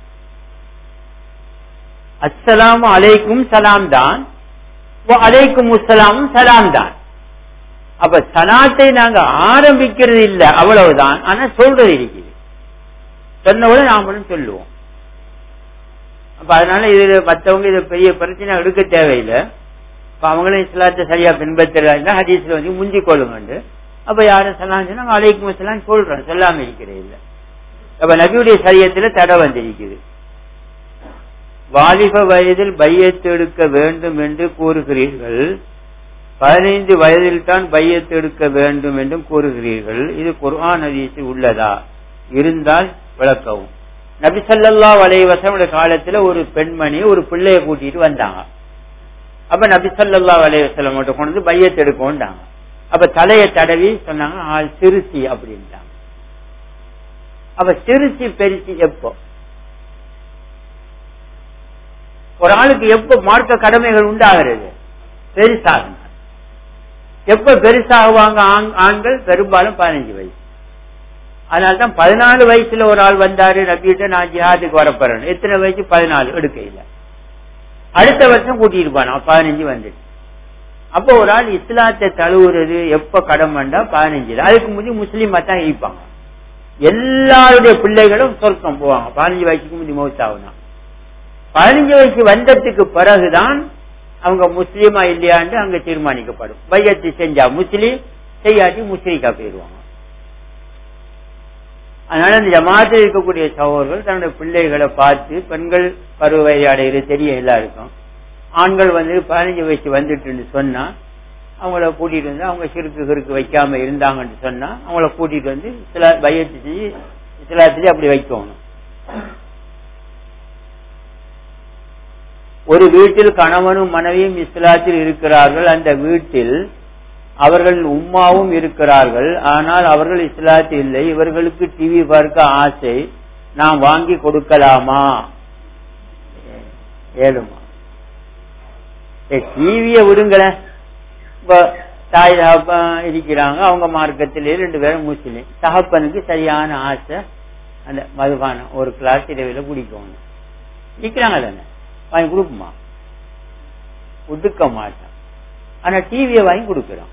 அஸ்ஸலாமு அலைக்கும் சலாம் தான் அலைக்கும் முஸ்ஸலாமும் சலாம் தான் அப்ப சலாத்தை நாங்க ஆரம்பிக்கிறது இல்ல அவ்வளவுதான் ஆனா சொல்றது இருக்குது சொன்னவுடன் நாமளும் சொல்லுவோம் அப்ப அதனால இது மற்றவங்க இது பெரிய பிரச்சனை எடுக்க தேவையில்லை இப்ப அவங்களும் இஸ்லாத்தை சரியா பின்பற்றுறாங்க ஹதீஸ்ல வந்து முந்தி கொள்ளுங்க அப்ப யாரும் சலாம் சொன்னா அலைக்கும் சலாம் சொல்றோம் சொல்லாம இருக்கிறது இல்ல அப்ப நபியுடைய சரியத்துல தடை வந்திருக்குது வாலிப வயதில் பையத்து எடுக்க வேண்டும் என்று கூறுகிறீர்கள் பதினைந்து வயதில் தான் பையத்து எடுக்க வேண்டும் என்றும் கூறுகிறீர்கள் இது குர்ஆன் ஹதீஸில் உள்ளதா இருந்தால் விளக்கவும் நபி சல்லா வலைவசனுடைய காலத்துல ஒரு பெண்மணி ஒரு பிள்ளைய கூட்டிட்டு வந்தாங்க அப்ப நபி சல்லா அலைவசலம் மட்டும் கொண்டு வந்து பையத்து எடுக்கோண்டாங்க அப்ப தலையை தடவி சொன்னாங்க ஆள் சிறுசி அப்படின்ட்டாங்க அப்ப சிறுசி பெருசி எப்போ ஒரு ஆளுக்கு எப்ப மார்க்க கடமைகள் உண்டாகிறது பெருசாக எப்ப பெருசாகுவாங்க ஆண்கள் பெரும்பாலும் பதினஞ்சு வயசு அதனால்தான் பதினாலு வயசுல ஒரு ஆள் வந்தாரு நம்பிட்டு நான் ஜிஹாதுக்கு வரப்போறேன் எத்தனை வயசு பதினாலு எடுக்க இல்ல அடுத்த வருஷம் கூட்டிட்டு போனான் பதினஞ்சு வந்துட்டு அப்போ ஒரு ஆள் இஸ்லாத்தை தழுவுறது எப்ப கடன் வந்தா பதினஞ்சுல அதுக்கு முந்தி முஸ்லீமா தான் ஈப்பாங்க எல்லாருடைய பிள்ளைகளும் சொர்க்கம் போவாங்க பதினஞ்சு வயசுக்கு முந்தி மௌத்தாகுனா பதினஞ்சு வயசு வந்ததுக்கு பிறகுதான் அவங்க முஸ்லீமா இல்லையான்னு அங்க தீர்மானிக்கப்படும் பையத்து செஞ்சா முஸ்லீம் செய்யாட்டி முஸ்லீக்கா போயிருவாங்க அதனால இந்த ஜமாத்தில் இருக்கக்கூடிய சகோதரர்கள் தன்னுடைய பிள்ளைகளை பார்த்து பெண்கள் பருவ அடைகிறது தெரியும் எல்லாருக்கும் ஆண்கள் வந்து பதினஞ்சு வயசு வந்துட்டுன்னு சொன்னா அவங்கள கூட்டிட்டு வந்து அவங்க சிறுக்கு கிறுக்கு வைக்காம இருந்தாங்கன்னு சொன்னா அவங்கள கூட்டிட்டு வந்து சில பயத்து செஞ்சு சிலாத்திலே அப்படி வைக்கணும் ஒரு வீட்டில் கணவனும் மனைவியும் இஸ்லாத்தில் இருக்கிறார்கள் அந்த வீட்டில் அவர்கள் உம்மாவும் இருக்கிறார்கள் ஆனால் அவர்கள் இஸ்லாத்தில் இல்லை இவர்களுக்கு டிவி பார்க்க ஆசை நாம் வாங்கி கொடுக்கலாமா ஏழுமா டிவிய விடுங்களேன் இப்ப தாய் தகப்பன் இருக்கிறாங்க அவங்க மார்க்கத்திலே ரெண்டு பேரும் முஸ்லீம் தகப்பனுக்கு சரியான ஆசை அந்த மதுபானம் ஒரு கிளாஸ் இரவில் குடிக்கணும் இருக்கிறாங்க தானே வாங்கி கொடுக்குமா ஒதுக்க மாட்டான் ஆனா டிவியை வாங்கி கொடுக்கிறோம்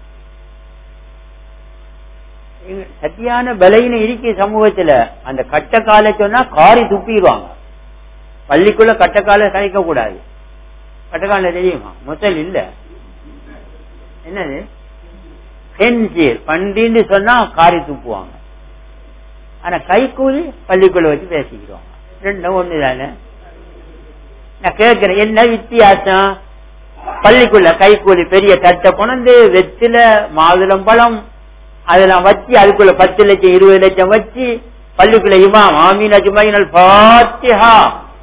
சத்தியான பலையின இருக்கு சமூகத்துல அந்த கட்ட கால சொன்னா காரி துப்பிடுவாங்க பள்ளிக்குள்ள கட்ட கால கழிக்க கூடாது கட்டக்கால தெரியுமா முதல் இல்ல என்னது பென்சீர் பண்டின்னு சொன்னா காரி துப்புவாங்க ஆனா கைக்கூலி பள்ளிக்குள்ள வச்சு பேசிக்கிடுவாங்க ரெண்டும் ஒண்ணுதானே நான் கேட்கிறேன் என்ன வித்தியாசம் பள்ளிக்குள்ள கைக்கூலி பெரிய தட்டை கொண்டு வெத்தில மாதுளம்பழம் அதெல்லாம் வச்சு அதுக்குள்ள பத்து லட்சம் இருபது லட்சம் வச்சு பள்ளிக்குள்ள இமாம் ஆமீன் அஜ்மைனல் ஃபாத்திஹா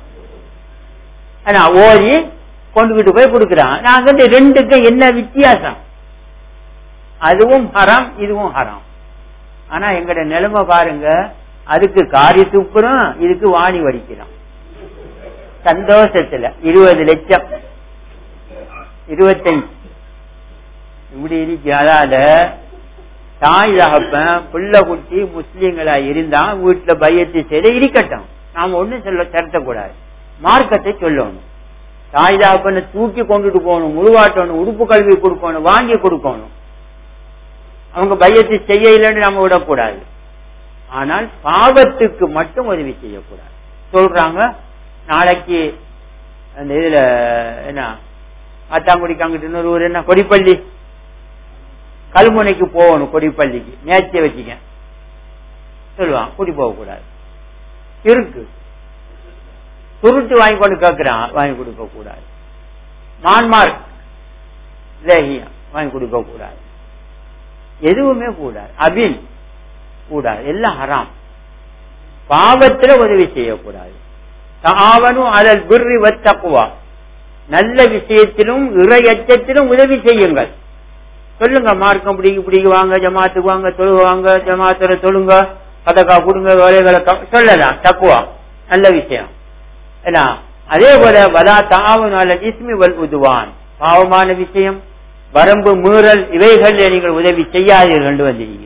ஆனா ஓதி கொண்டுகிட்டு போய் கொடுக்குறான் நாங்க இந்த ரெண்டுக்கும் என்ன வித்தியாசம் அதுவும் ஹராம் இதுவும் ஹராம் ஆனா எங்கட நிலைமை பாருங்க அதுக்கு காரி துப்புறோம் இதுக்கு வாணி வடிக்கிறோம் சந்தோஷத்துல இருபது லட்சம் இருபத்தஞ்சு இப்படி இருக்கு அதால தாய் தகப்பன் பிள்ளை குட்டி முஸ்லீம்களா இருந்தா வீட்டுல பயத்தை செய்து இருக்கட்டும் நாம ஒண்ணும் சொல்ல திரட்டக்கூடாது மார்க்கத்தை சொல்லணும் தாய் தகப்பனை தூக்கி கொண்டுட்டு போகணும் முழுவாட்டணும் உடுப்பு கல்வி கொடுக்கணும் வாங்கி கொடுக்கணும் அவங்க பயத்தை செய்ய இல்லைன்னு நம்ம விடக்கூடாது ஆனால் பாவத்துக்கு மட்டும் உதவி செய்யக்கூடாது சொல்றாங்க நாளைக்கு அந்த இதுல என்ன ஆத்தாங்குடிக்கு அங்கிட்டு இன்னொரு ஊர் என்ன கொடிப்பள்ளி கல்முனைக்கு போகணும் கொடிப்பள்ளிக்கு நேர்த்திய வச்சுக்க சொல்லுவான் கூட்டி போக கூடாது இருக்கு சுருட்டு வாங்கி கொண்டு கேட்கிறான் வாங்கி கொடுக்க கூடாது மான்மார் லேகியம் வாங்கி கொடுக்க கூடாது எதுவுமே கூடாது அபின் கூடாது எல்லாம் ஹராம் பாவத்துல உதவி செய்யக்கூடாது தாவனும் அதல் குர்ரி வத்தக்குவா நல்ல விஷயத்திலும் இறை அச்சத்திலும் உதவி செய்யுங்கள் சொல்லுங்க மார்க்கம் பிடிக்கு பிடிக்கு வாங்க ஜமாத்துக்கு வாங்க தொழுக வாங்க ஜமாத்துல தொழுங்க பதக்கா கொடுங்க வேலைகளை சொல்லலாம் தக்குவா நல்ல விஷயம் ஏன்னா அதே போல வலா தாவனால இஸ்மி வல் உதுவான் பாவமான விஷயம் வரம்பு மீறல் இவைகள் நீங்கள் உதவி செய்யாதீர்கள் என்று வந்தீங்க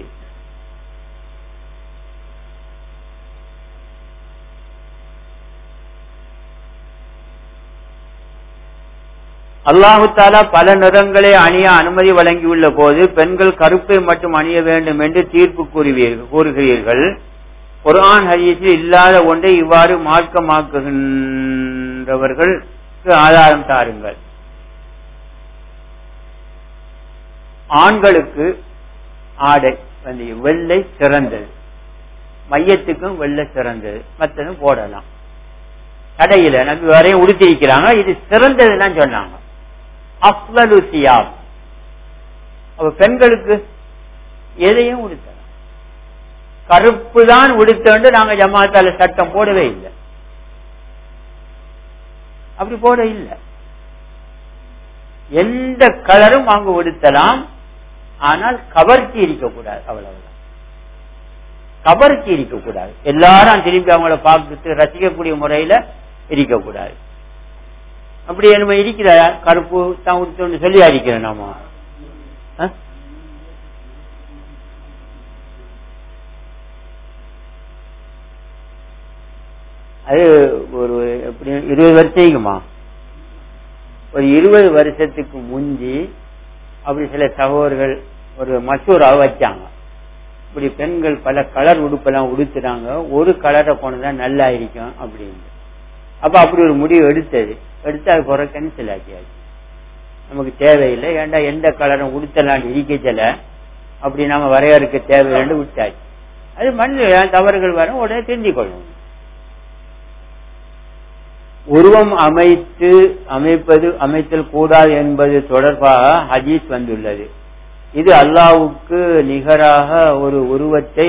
அல்லாஹு தாலா பல நிறங்களை அணிய அனுமதி வழங்கியுள்ள போது பெண்கள் கருப்பை மட்டும் அணிய வேண்டும் என்று தீர்ப்பு கூறுவீர்கள் கூறுகிறீர்கள் குர்ஆன் ஹதீஸில் இல்லாத ஒன்றை இவ்வாறு மார்க்கமாக்குகின்றவர்களுக்கு ஆதாரம் தாருங்கள் ஆண்களுக்கு ஆடை வந்து வெள்ளை சிறந்தது மையத்துக்கும் வெள்ளை சிறந்தது மற்றதும் போடலாம் கடையில நம்பி வரையும் உடுத்திருக்கிறாங்க இது சிறந்ததுன்னு சொன்னாங்க அஃலலு சியாப் அப்ப பெண்களுக்கு எதையும் உடுத்தலாம் கருப்பு தான் உடுத்தண்டு நாங்க ஜமாத்தால சட்டம் போடவே இல்லை அப்படி போட இல்லை எந்த கலரும் அங்கு உடுத்தலாம் ஆனால் கவர்ச்சி இருக்கக்கூடாது அவ்வளவுதான் கவர்ச்சி இருக்கக்கூடாது எல்லாரும் திரும்பி அவங்கள பார்த்து ரசிக்கக்கூடிய முறையில இருக்கக்கூடாது அப்படி நம்ம இருக்கிற கருப்பு தான் உடுத்தோன்னு சொல்லி அடிக்கிறோம் நாம அது ஒரு எப்படி இருபது வருஷமா ஒரு இருபது வருஷத்துக்கு முந்தி அப்படி சில சகோதரர்கள் ஒரு மசூராவை வச்சாங்க இப்படி பெண்கள் பல கலர் உடுப்பெல்லாம் உடுத்துறாங்க ஒரு கலரை போனதான் நல்லா இருக்கும் அப்படின்னு அப்ப அப்படி ஒரு முடிவு எடுத்தது எடுத்து அது குறை கேன்சல் ஆக்கியாச்சு நமக்கு தேவையில்லை ஏண்டா எந்த கலரும் உடுத்தலாம் இருக்கச்சல அப்படி நாம வரையறுக்க தேவையில்லைன்னு விட்டாச்சு அது மண்ணில் தவறுகள் வரும் உடனே தெரிஞ்சு கொள்ளணும் உருவம் அமைத்து அமைப்பது அமைத்தல் கூடாது என்பது தொடர்பாக ஹதீஸ் வந்துள்ளது இது அல்லாவுக்கு நிகராக ஒரு உருவத்தை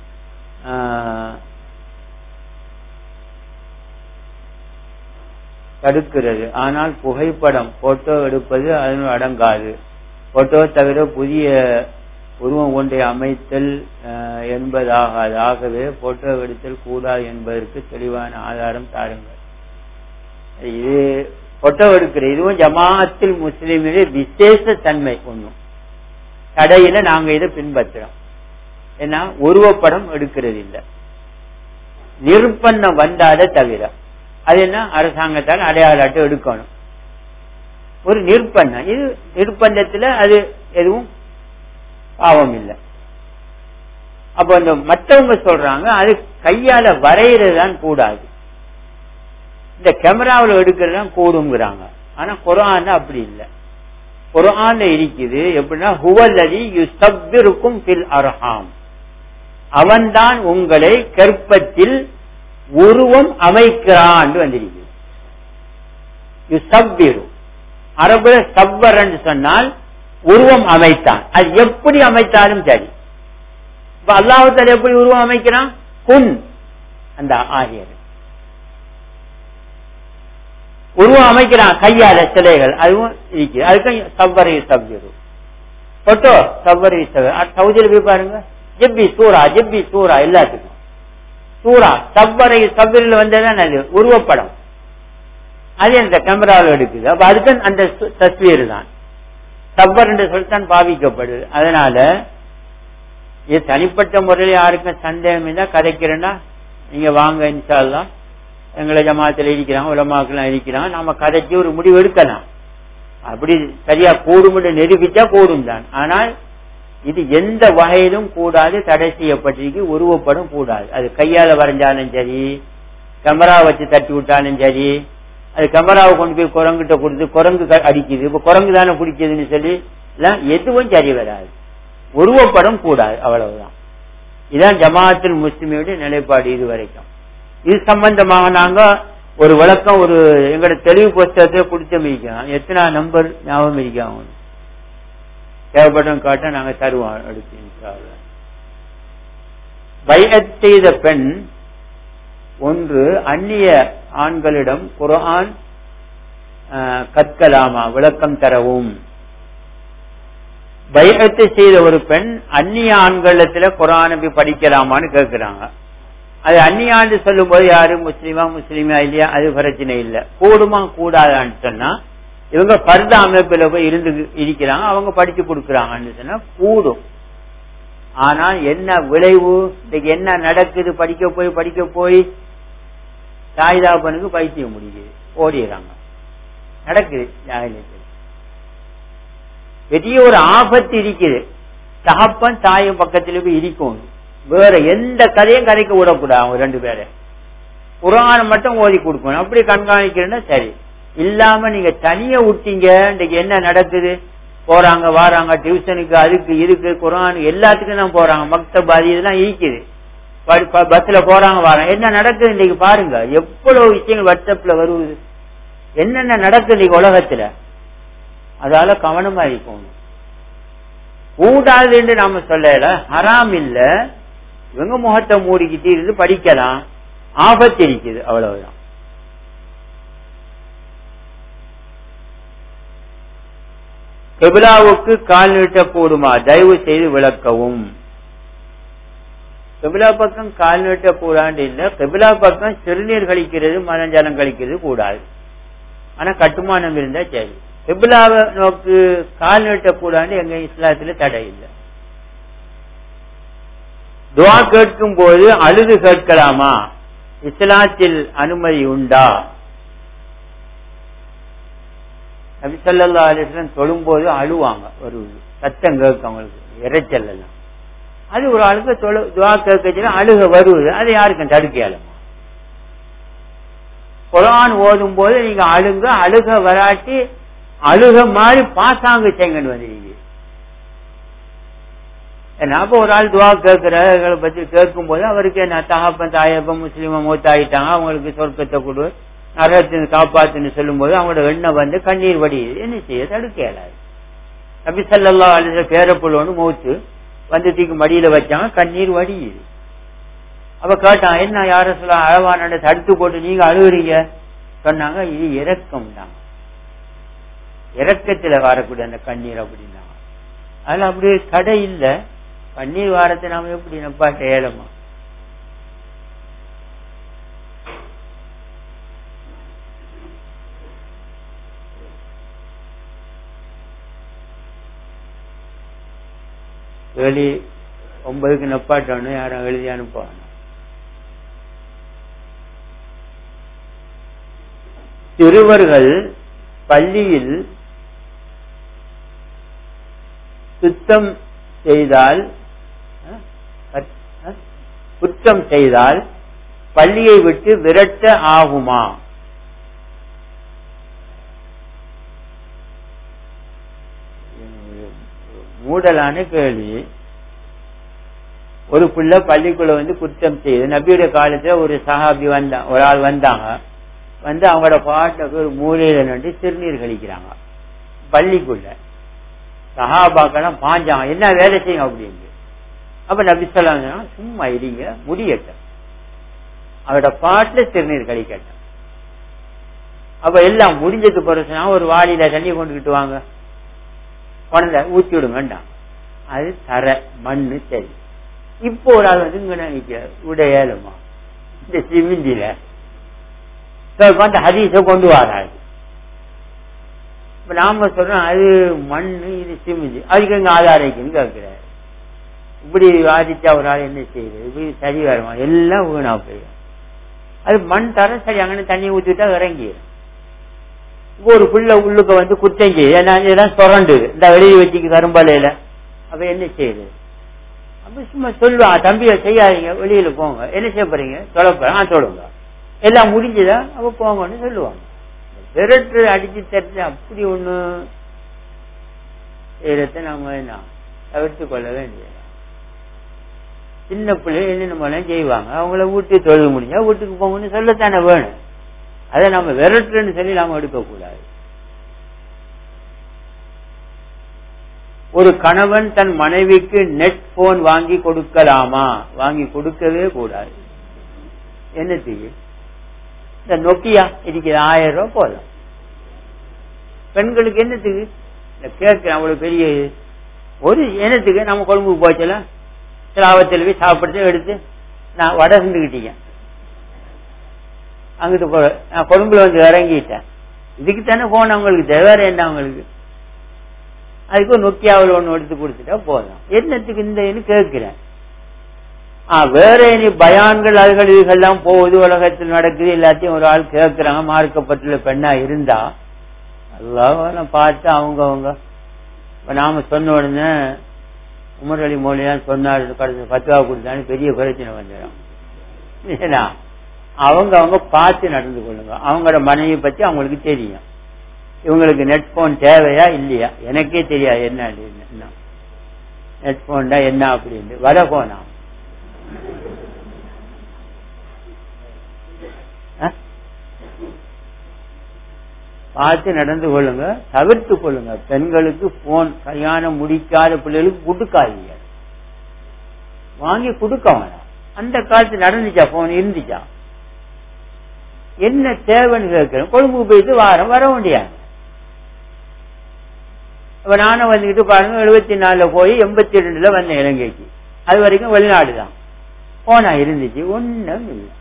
தடுக்கிறது ஆனால் புகைப்படம் போட்டோ எடுப்பது அதனுள் அடங்காது போட்டோ தவிர புதிய உருவம் ஒன்றை அமைத்தல் என்பதாகாது ஆகவே போட்டோ எடுத்தல் கூடாது என்பதற்கு தெளிவான ஆதாரம் தாருங்கள் இது போட்டோ எடுக்கிற இதுவும் ஜமாத்தில் முஸ்லிமிலே விசேஷ தன்மை ஒண்ணும் கடையில நாங்க இதை பின்பற்றுறோம் ஏன்னா உருவப்படம் எடுக்கிறது இல்லை நிர்பந்தம் வந்தாத தவிர அது என்ன அரசாங்கத்தால் அடையாள அட்டை எடுக்கணும் ஒரு நிர்பந்தம் இது நிர்பந்தத்துல அது எதுவும் பாவம் இல்லை அப்ப இந்த மற்றவங்க சொல்றாங்க அது கையால வரைகிறது தான் கூடாது இந்த கேமராவில் எடுக்கிறது தான் கூடுங்கிறாங்க ஆனா குரான் அப்படி இல்லை குரான்ல இருக்குது எப்படின்னா ஹுவல்லதி யுசப்பிருக்கும் பில் அர்ஹாம் அவன்தான் உங்களை கற்பத்தில் உருவம் அமைக்கிறான் வந்திருக்கு யுசப்பிரு அரபுல சவ்வரன் சொன்னால் உருவம் அமைத்தான் அது எப்படி அமைத்தாலும் சரி அப்ப அல்லாஹால எப்படி உருவம் அமைக்கிறான் குன் அந்த ஆரியர் உருவம் அமைக்கிறான் கையால சிலைகள் அதுவும் இருக்கு அதுக்கும் சவ்வரை சவ்யரு போட்டோ சவ்வரை சவுதியில் போய் பாருங்க ஜெப்பி சூரா ஜெப்பி சூரா எல்லாத்துக்கும் சூரா சவ்வரை சவ்வரில் வந்ததுதான் அது உருவப்படம் அது அந்த கேமராவில் எடுக்குது அப்ப அதுக்கு அந்த தஸ்வீர் தான் சப்பர் என்று சொல்லித்தான் பாவிக்கப்படுது அதனால இது தனிப்பட்ட முறையில் யாருக்கும் சந்தேகம் இருந்தா கதைக்கிறேன்னா நீங்க வாங்க இன்ஷால்லாம் எங்களை ஜமாத்தில் இருக்கிறாங்க உலமாக்கெல்லாம் இருக்கிறாங்க நாம கதைச்சு ஒரு முடிவு எடுக்கலாம் அப்படி சரியா கூடும் என்று நிரூபிச்சா கூடும் தான் ஆனால் இது எந்த வகையிலும் கூடாது தடை செய்யப்பட்டிருக்கு உருவப்படும் கூடாது அது கையால வரைஞ்சாலும் சரி கேமரா வச்சு தட்டி விட்டாலும் சரி அது கேமராவை கொண்டு போய் குரங்கிட்ட கொடுத்து குரங்கு அடிக்குது இப்ப குரங்கு தானே பிடிக்குதுன்னு சொல்லி எல்லாம் எதுவும் சரி வராது உருவப்படம் கூடாது அவ்வளவுதான் இதான் ஜமாத்தில் முஸ்லிமோட நிலைப்பாடு இது வரைக்கும் இது சம்பந்தமாக நாங்க ஒரு விளக்கம் ஒரு எங்களோட தெளிவு புஸ்தகத்தை கொடுத்து மிதிக்கலாம் எத்தனை நம்பர் ஞாபகம் இருக்காங்க தேவைப்படும் காட்ட நாங்க தருவோம் அடுத்து பையத் செய்த பெண் ஒன்று அந்நிய ஆண்களிடம் குரான் கற்கலாமா விளக்கம் தரவும் பைகத்தை செய்த ஒரு பெண் அந்நிய ஆண்களத்துல குரான் படிக்கலாமான்னு கேட்கிறாங்க அது அந்நிய ஆண்டு சொல்லும் போது யாரு முஸ்லீமா முஸ்லீமா இல்லையா அது பிரச்சனை இல்லை கூடுமா கூடாதான்னு சொன்னா இவங்க பர்த அமைப்புல போய் இருந்து இருக்கிறாங்க அவங்க படிச்சு கொடுக்கறாங்கன்னு சொன்னா கூடும் ஆனா என்ன விளைவு இன்னைக்கு என்ன நடக்குது படிக்க போய் படிக்க போய் தாய்தாப்பனுக்கு பைத்தியம் முடியுது ஓடிடுறாங்க நடக்குது ஜாகிலியத்தில் பெரிய ஒரு ஆபத்து இருக்குது தகப்பன் தாயும் பக்கத்துல போய் இருக்கும் வேற எந்த கதையும் கதைக்க விடக்கூடாது அவங்க ரெண்டு பேரை குரான் மட்டும் ஓதி கொடுக்கணும் அப்படி கண்காணிக்கிறேன்னா சரி இல்லாம நீங்க தனிய விட்டீங்க இன்னைக்கு என்ன நடக்குது போறாங்க வாராங்க டியூஷனுக்கு அதுக்கு இதுக்கு குரான் எல்லாத்துக்கும் தான் போறாங்க மக்தபாதி இதெல்லாம் ஈக்குது பஸ்ல போறாங்க வராங்க என்ன நடக்குது இன்னைக்கு பாருங்க எவ்வளவு விஷயங்கள் வாட்ஸ்அப்ல வருவது என்னென்ன நடக்குது இன்னைக்கு உலகத்துல அதால கவனமா இருக்கணும் கூடாது என்று நாம சொல்லல ஹராம் இல்ல இவங்க முகத்தை மூடிக்கிட்டு இருந்து படிக்கலாம் ஆபத்து இருக்குது அவ்வளவுதான் கபிலாவுக்கு கால் நீட்ட கூடுமா தயவு செய்து விளக்கவும் கபிலா பக்கம் கால் நீட்ட கூடாண்டு இல்ல கபிலா பக்கம் சிறுநீர் கழிக்கிறது மனஜலம் கழிக்கிறது கூடாது ஆனா கட்டுமானம் இருந்தா சரி கபிலாவை நோக்கு கால் நீட்ட கூடாண்டு எங்க இஸ்லாத்துல தடை இல்லை துவா கேட்கும் போது அழுது கேட்கலாமா இஸ்லாத்தில் அனுமதி உண்டா நபிசல்லா அலிஸ்லாம் தொழும்போது அழுவாங்க ஒரு சத்தம் கேட்கும் அவங்களுக்கு இறைச்சல் எல்லாம் அது ஒரு ஆளுக்கு தொழு துவா கேட்கச்சுன்னா அழுக வருவது அது யாருக்கும் தடுக்கையாலுமா குரான் ஓதும் போது நீங்க அழுங்க அழுக வராட்டி அழுக மாதிரி பாசாங்க செய்யுங்கன்னு வந்துருங்க அப்ப ஒரு ஆள் துவா கேட்கிற பத்தி கேட்கும் போது அவருக்கு என்ன தகப்பன் தாயப்பன் முஸ்லீம மூத்தாயிட்டாங்க அவங்களுக்கு சொர்க்கத்தை கொடு நரகத்தின் காப்பாத்துன்னு சொல்லும் போது அவங்களோட எண்ணெய் வந்து கண்ணீர் வடியுது என்ன செய்ய தடுக்க இயலாது நபி சல்லா அலிச பேரப்புள்ள ஒன்று மூத்து வந்து தூக்கி மடியில வச்சாங்க கண்ணீர் வடியுது அவ கேட்டான் என்ன யார சொல்ல அழவான தடுத்து போட்டு நீங்க அழுகுறீங்க சொன்னாங்க இது இறக்கம் தான் இறக்கத்துல வரக்கூடிய அந்த கண்ணீர் அப்படின்னாங்க அதுல அப்படி கடை இல்ல கண்ணீர் வாரத்தை நாம எப்படி நப்பாட்ட ஏலமா வெளி ஒன்பதுக்கு நப்பாட்டணும் யாரும் எழுதி அனுப்புவாங்க சிறுவர்கள் பள்ளியில் சுத்தம் செய்தால் குற்றம் செய்தால் பள்ளியை விட்டு விரட்ட ஆகுமா மூடலான கேள்வி ஒரு பிள்ளை பள்ளிக்குள்ள வந்து குற்றம் செய்யுது நபியுடைய காலத்துல ஒரு சஹாபி வந்தா ஒரு ஆள் வந்தாங்க வந்து அவங்களோட பாட்டுக்கு ஒரு மூலையில நின்று சிறுநீர் கழிக்கிறாங்க பள்ளிக்குள்ள சஹாபாக்கெல்லாம் பாஞ்சாங்க என்ன வேலை செய்யும் அப்படின்னு அப்ப நபி சொல்லாம் சும்மா இருங்க முடியட்டும் அவரோட பாட்டுல திருநீர் கழிக்கட்டும் அப்ப எல்லாம் முடிஞ்சதுக்கு பிறகு ஒரு வாளியில தண்ணி கொண்டுகிட்டு வாங்க குழந்தை ஊத்தி விடுங்க வேண்டாம் அது தர மண்ணு சரி இப்போ ஒரு ஆள் வந்து இங்க நினைக்க உடையலுமா இந்த சிமிந்தில அந்த ஹதீஸ கொண்டு வராது இப்ப நாம சொல்றோம் அது மண்ணு இது சிமிந்தி அதுக்கு எங்க ஆதாரிக்குன்னு கேட்கிறாரு இப்படி வாதிச்சா ஒரு ஆள் என்ன செய்யுது இப்படி சரி வருமா எல்லாம் வீணா போயிடும் அது மண் தர சரி அங்கே தண்ணி ஊத்திட்டா இறங்கிடும் ஒரு புள்ள உள்ளுக்க வந்து குத்தம் செய்யுது ஏன்னா இதெல்லாம் சுரண்டு இந்த வெளியே வச்சுக்கு கரும்பலையில அப்ப என்ன செய்யுது அப்ப சும்மா சொல்லுவா தம்பியை செய்யாதீங்க வெளியில போங்க என்ன செய்ய போறீங்க தொலைப்ப ஆ சொல்லுங்க எல்லாம் முடிஞ்சதா அப்ப போங்கன்னு சொல்லுவாங்க விரட்டு அடிச்சு தட்டு அப்படி ஒண்ணு செய்யறத நாம என்ன தவிர்த்து கொள்ள வேண்டியது சின்ன பிள்ளை என்னென்ன செய்வாங்க அவங்கள வீட்டு தொழுது முடிஞ்சா வீட்டுக்கு போங்கன்னு சொல்லத்தானே வேணும் அதை நம்ம விரட்டுன்னு சொல்லி நாம எடுக்கக்கூடாது ஒரு கணவன் தன் மனைவிக்கு நெட் போன் வாங்கி கொடுக்கலாமா வாங்கி கொடுக்கவே கூடாது என்னத்துக்கு இந்த நொக்கியா இருக்கிற ஆயிரம் ரூபாய் போதும் பெண்களுக்கு என்னத்துக்கு இந்த கேட்க அவ்வளவு பெரிய ஒரு என்னத்துக்கு நம்ம கொழும்புக்கு போச்சல சிலாவத்தில் போய் சாப்பிட்டு எடுத்து நான் வடை செஞ்சுக்கிட்டீங்க அங்கிட்டு போ நான் கொழும்புல வந்து இறங்கிட்டேன் இதுக்கு தானே போன அவங்களுக்கு வேற என்ன அவங்களுக்கு அதுக்கு நொக்கியாவில் ஒண்ணு எடுத்து கொடுத்துட்டா போதும் என்னத்துக்கு இந்த கேட்கிறேன் வேற இனி பயான்கள் அதுகள் இதுகள்லாம் போகுது உலகத்தில் நடக்குது எல்லாத்தையும் ஒரு ஆள் கேட்கிறாங்க மார்க்கப்பட்டுள்ள பெண்ணா இருந்தா எல்லாம் பார்த்து அவங்க அவங்க இப்ப நாம சொன்ன உடனே உமர் அலி மொழியான் சொன்னார் கடைசி பத்துவா கொடுத்தான்னு பெரிய பிரச்சனை வந்துடும் ஏன்னா அவங்க அவங்க பார்த்து நடந்து கொள்ளுங்க அவங்களோட மனைவி பத்தி அவங்களுக்கு தெரியும் இவங்களுக்கு நெட் போன் தேவையா இல்லையா எனக்கே தெரியாது என்ன நெட் போன் தான் என்ன அப்படின்னு வர போனா பார்த்து நடந்து கொள்ளுங்க தவிர்த்து கொள்ளுங்க பெண்களுக்கு போன் கல்யாணம் முடிக்காத பிள்ளைகளுக்கு கொடுக்காதீங்க வாங்கி கொடுக்க வேணாம் அந்த காலத்து நடந்துச்சா போன் இருந்துச்சா என்ன தேவைன்னு கேட்கிறேன் கொழும்பு போயிட்டு வாரம் வர முடியாது இப்ப நானும் வந்துகிட்டு பாருங்க எழுபத்தி நாலுல போய் எண்பத்தி ரெண்டுல வந்தேன் இலங்கைக்கு அது வரைக்கும் வெளிநாடு தான் போனா இருந்துச்சு ஒன்னும் இல்லை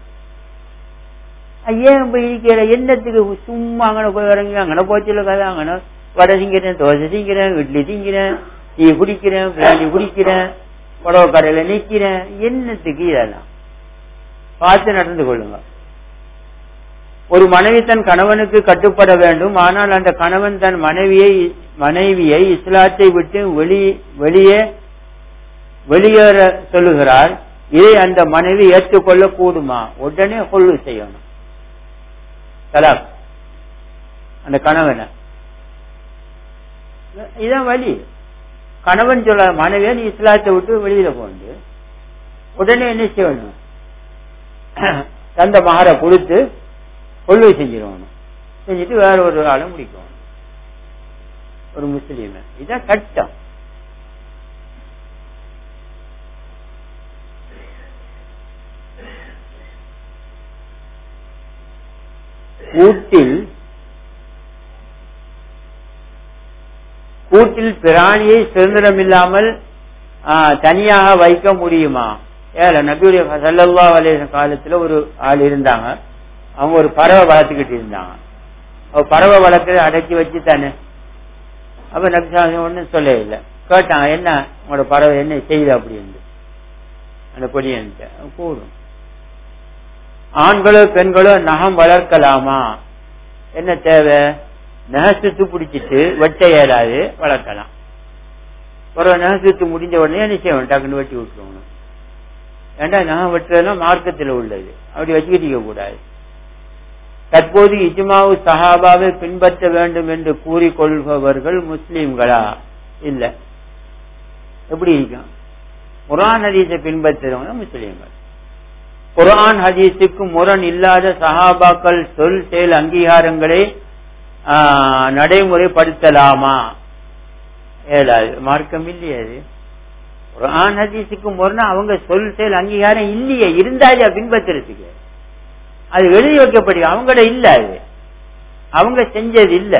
ஏன் போய் இருக்கிற எண்ணத்துக்கு சும்மா அங்கே போய் இறங்கி அங்கே போச்சுல கதை அங்கே வடை திங்கிறேன் தோசை திங்கிறேன் இட்லி திங்கிறேன் டீ குடிக்கிறேன் பிராண்டி குடிக்கிறேன் புடவை கடையில நிக்கிறேன் என்னத்துக்கு இதெல்லாம் பார்த்து நடந்து கொள்ளுங்க ஒரு மனைவி தன் கணவனுக்கு கட்டுப்பட வேண்டும் ஆனால் அந்த கணவன் தன் மனைவியை மனைவியை இஸ்லாத்தை விட்டு வெளி வெளியே வெளியேற சொல்லுகிறார் இதை அந்த மனைவி ஏற்றுக்கொள்ள கூடுமா உடனே கொள்ளு செய்யணும் தலாக் அந்த கணவனை இதான் வழி கணவன் சொல்ல மனைவியை நீ இஸ்லாத்தை விட்டு வெளியில போண்டு உடனே என்ன செய்யணும் தந்த மகரை கொடுத்து கொள்கை செஞ்சிடணும் செஞ்சுட்டு வேற ஒரு ஆளை முடிக்கணும் ஒரு முஸ்லீம் இதான் சட்டம் கூட்டில் கூட்டில் பிராணியை சுதந்திரம் இல்லாமல் தனியாக வைக்க முடியுமா ஏல நபியுடைய சல்லல்லா அலேச காலத்துல ஒரு ஆள் இருந்தாங்க அவங்க ஒரு பறவை வளர்த்துக்கிட்டு இருந்தாங்க அவ பறவை வளர்க்கறத அடக்கி வச்சு தானே அப்ப நபி ஒன்னும் சொல்ல இல்லை கேட்டாங்க என்ன உங்களோட பறவை என்ன செய்யுது அப்படின்னு அந்த பொடியன்ட்டு கூடும் ஆண்களோ பெண்களோ நகம் வளர்க்கலாமா என்ன தேவை நகசுத்து பிடிச்சிட்டு வெட்ட இயலாது வளர்க்கலாம் ஒரு நகசுத்து முடிஞ்ச உடனே என்ன செய்யணும் டக்குன்னு வெட்டி விட்டுருவணும் ஏண்டா நகம் வெட்டுறதுலாம் மார்க்கத்தில் உள்ளது அப்படி வச்சுக்கிட்டு கூடாது தற்போது இஜ்மாவு சஹாபாவை பின்பற்ற வேண்டும் என்று கூறிக்கொள்பவர்கள் முஸ்லீம்களா இல்ல எப்படி இருக்கும் குரான் ஹதீஸை பின்பற்றுறவங்க முஸ்லீம்கள் குரான் ஹதீஸுக்கு முரண் இல்லாத சஹாபாக்கள் சொல் செயல் அங்கீகாரங்களை நடைமுறைப்படுத்தலாமா ஏழாது மார்க்கம் இல்லையே அது குரான் ஹதீஸுக்கு முரணா அவங்க சொல் செயல் அங்கீகாரம் இல்லையே இருந்தாலே பின்பற்றுறதுக்கு அது எழுதி வைக்கப்படி அவங்கள இல்ல அது அவங்க செஞ்சது இல்ல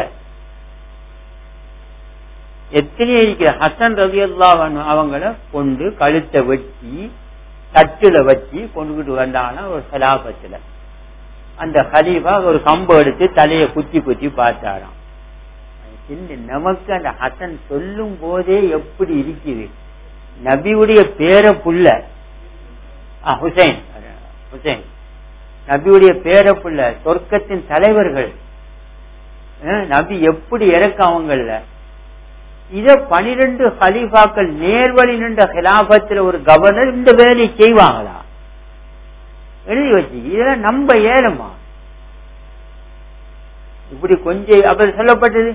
எத்தனையோ இருக்கிற ஹசன் ரவி அவங்கள கொண்டு கழுத்தை வெட்டி தட்டுல வச்சு கொண்டுகிட்டு வந்தாங்கன்னா ஒரு சலாபத்துல அந்த ஹலீஃபா ஒரு கம்பு எடுத்து தலையை குத்தி குத்தி பார்த்தாராம் இந்த நமக்கு அந்த ஹசன் சொல்லும் போதே எப்படி இருக்குது நபியுடைய பேர புள்ள ஆ, ஹுசைன் ஹுசைன் நபியுடைய பேர புள்ள சொர்க்கத்தின் தலைவர்கள் அஹ், நபி எப்படி இறக்க அவங்கள இத பனிரெண்டு ஹலீஃபாக்கள் நேர்வழி நின்ற ஹிலாபத்தில் ஒரு கவர்னர் இந்த வேலையை செய்வாங்களா எழுதி வச்சு இதெல்லாம் நம்ப ஏழுமா இப்படி கொஞ்சம் அப்ப சொல்லப்பட்டது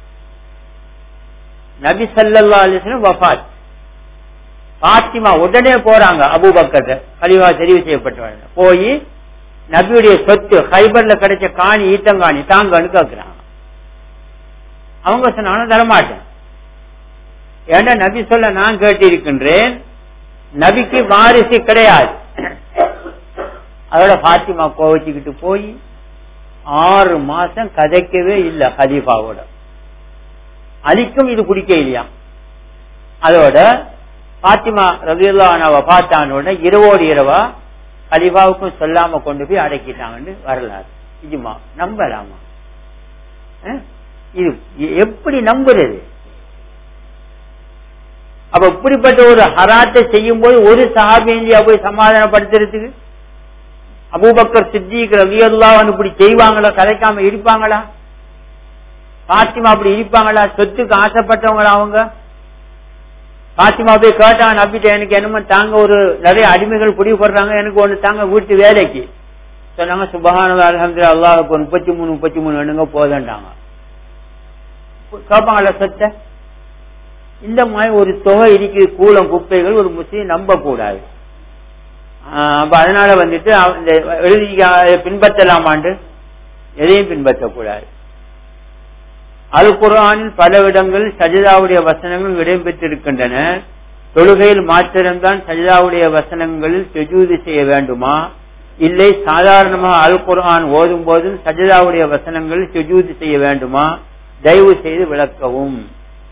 நபி சல்லா அலிஸ்லம் வஃபாத் பாத்திமா உடனே போறாங்க அபூபக்கர் கலிவா தெரிவு செய்யப்பட்டவங்க போய் நபியுடைய சொத்து ஹைபர்ல கிடைச்ச காணி ஈத்தங்காணி தாங்கன்னு கேக்குறாங்க அவங்க சொன்னாங்க தரமாட்டேன் ஏன்னா நபி சொல்ல நான் கேட்டிருக்கின்றேன் நபிக்கு வாரிசு கிடையாது அதோட பாத்திமா கோவச்சுக்கிட்டு போய் ஆறு மாசம் கதைக்கவே இல்லை ஹலீஃபாவோட அலிக்கும் இது பிடிக்க இல்லையா அதோட பாத்திமா ரவியுல்லாவை பார்த்தானோட இரவோடு இரவா ஹலிஃபாவுக்கும் சொல்லாம கொண்டு போய் அடக்கிட்டாங்கன்னு வரலாறு இதுமா நம்பலாமா அஹ்? இது எப்படி நம்புறது அப்ப இப்படிப்பட்ட ஒரு ஹராத்தை செய்யும் போது ஒரு சஹாபியா போய் சமாதானப்படுத்துறதுக்கு அபூபக்கர் சித்திக் ரவியல்லான்னு இப்படி செய்வாங்களா கலைக்காம இருப்பாங்களா பாத்திமா அப்படி இருப்பாங்களா சொத்துக்கு ஆசைப்பட்டவங்களா அவங்க பாத்திமா போய் கேட்டாங்க நம்பிட்ட எனக்கு என்னமோ தாங்க ஒரு நிறைய அடிமைகள் குடி போடுறாங்க எனக்கு ஒண்ணு தாங்க வீட்டு வேலைக்கு சொன்னாங்க சுபஹான அலமது அல்லாஹுக்கு முப்பத்தி மூணு முப்பத்தி மூணு எண்ணுங்க போதண்டாங்க கேட்பாங்களா சொத்தை இந்த மாதிரி ஒரு தொகை இருக்கு கூலம் குப்பைகள் ஒரு முஸ்லீம் நம்ப கூடாது அப்ப அதனால வந்துட்டு அவ- இந்த எழுதி பின்பற்றலாமாண்டு எதையும் பின்பற்றக்கூடாது அல் குர்ஆனில் பல இடங்களில் சஜிதாவுடைய வசனங்கள் இடம்பெற்றிருக்கின்றன தொழுகையில் மாத்திரம்தான் சஜிதாவுடைய வசனங்களில் சுஜூது செய்ய வேண்டுமா இல்லை சாதாரணமாக அல் குர்ஆன் ஓதும் போதும் சஜிதாவுடைய வசனங்களில் சுஜூது செய்ய வேண்டுமா தயவு செய்து விளக்கவும்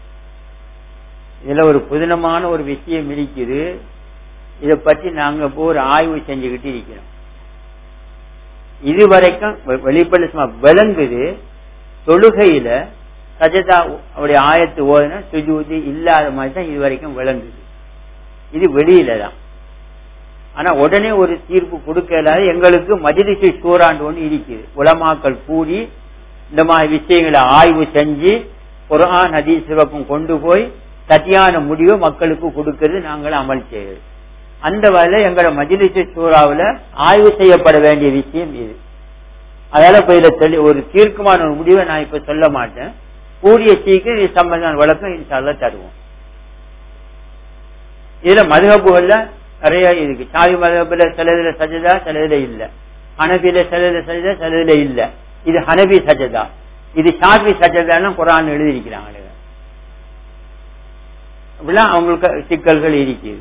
இதுல ஒரு புதினமான ஒரு விஷயம் இருக்குது இதை பற்றி நாங்க இப்போ ஒரு ஆய்வு செஞ்சுக்கிட்டு இருக்கிறோம் இதுவரைக்கும் வெ- வெளிப்படை சும்மா விளங்குது தொழுகையில சஜதா அவருடைய ஆயத்து ஓதுனா சுஜூதி இல்லாத மாதிரி தான் இது வரைக்கும் விளங்குது இது வெளியில தான் ஆனா உடனே ஒரு தீர்ப்பு கொடுக்கல எங்களுக்கு மஜிலிசு சூறாண்டு ஒன்று இருக்குது உலமாக்கள் கூடி இந்த மாதிரி விஷயங்களை ஆய்வு செஞ்சு குர்ஆன் ஹதீஸ் சிறப்பும் கொண்டு போய் சத்தியான முடிவை மக்களுக்கு கொடுக்கிறது நாங்கள் அமல் செய்வது அந்த வகையில எங்களோட மஜிலிசு சூறாவுல ஆய்வு செய்யப்பட வேண்டிய விஷயம் இது அதனால இப்ப இதுல தெளி- ஒரு தீர்க்கமான ஒரு முடிவை நான் இப்ப சொல்ல மாட்டேன் கூடிய சீக்கிரம் இது சம்பந்தமான விளக்கம் இன்ஷால்லா தருவோம் இதுல மதுகப்புகள்ல நிறைய இருக்கு சாவி மதுகப்புல சில இதுல சஜதா சில இதுல இல்ல ஹனபில சில இதுல சஜதா சில இதுல இல்ல இது ஹனபி சஜதா இது ஷாஃபி சஜதான்னு குரான் எழுதியிருக்கிறாங்க அப்படிலாம் அவங்களுக்கு சிக்கல்கள் இருக்குது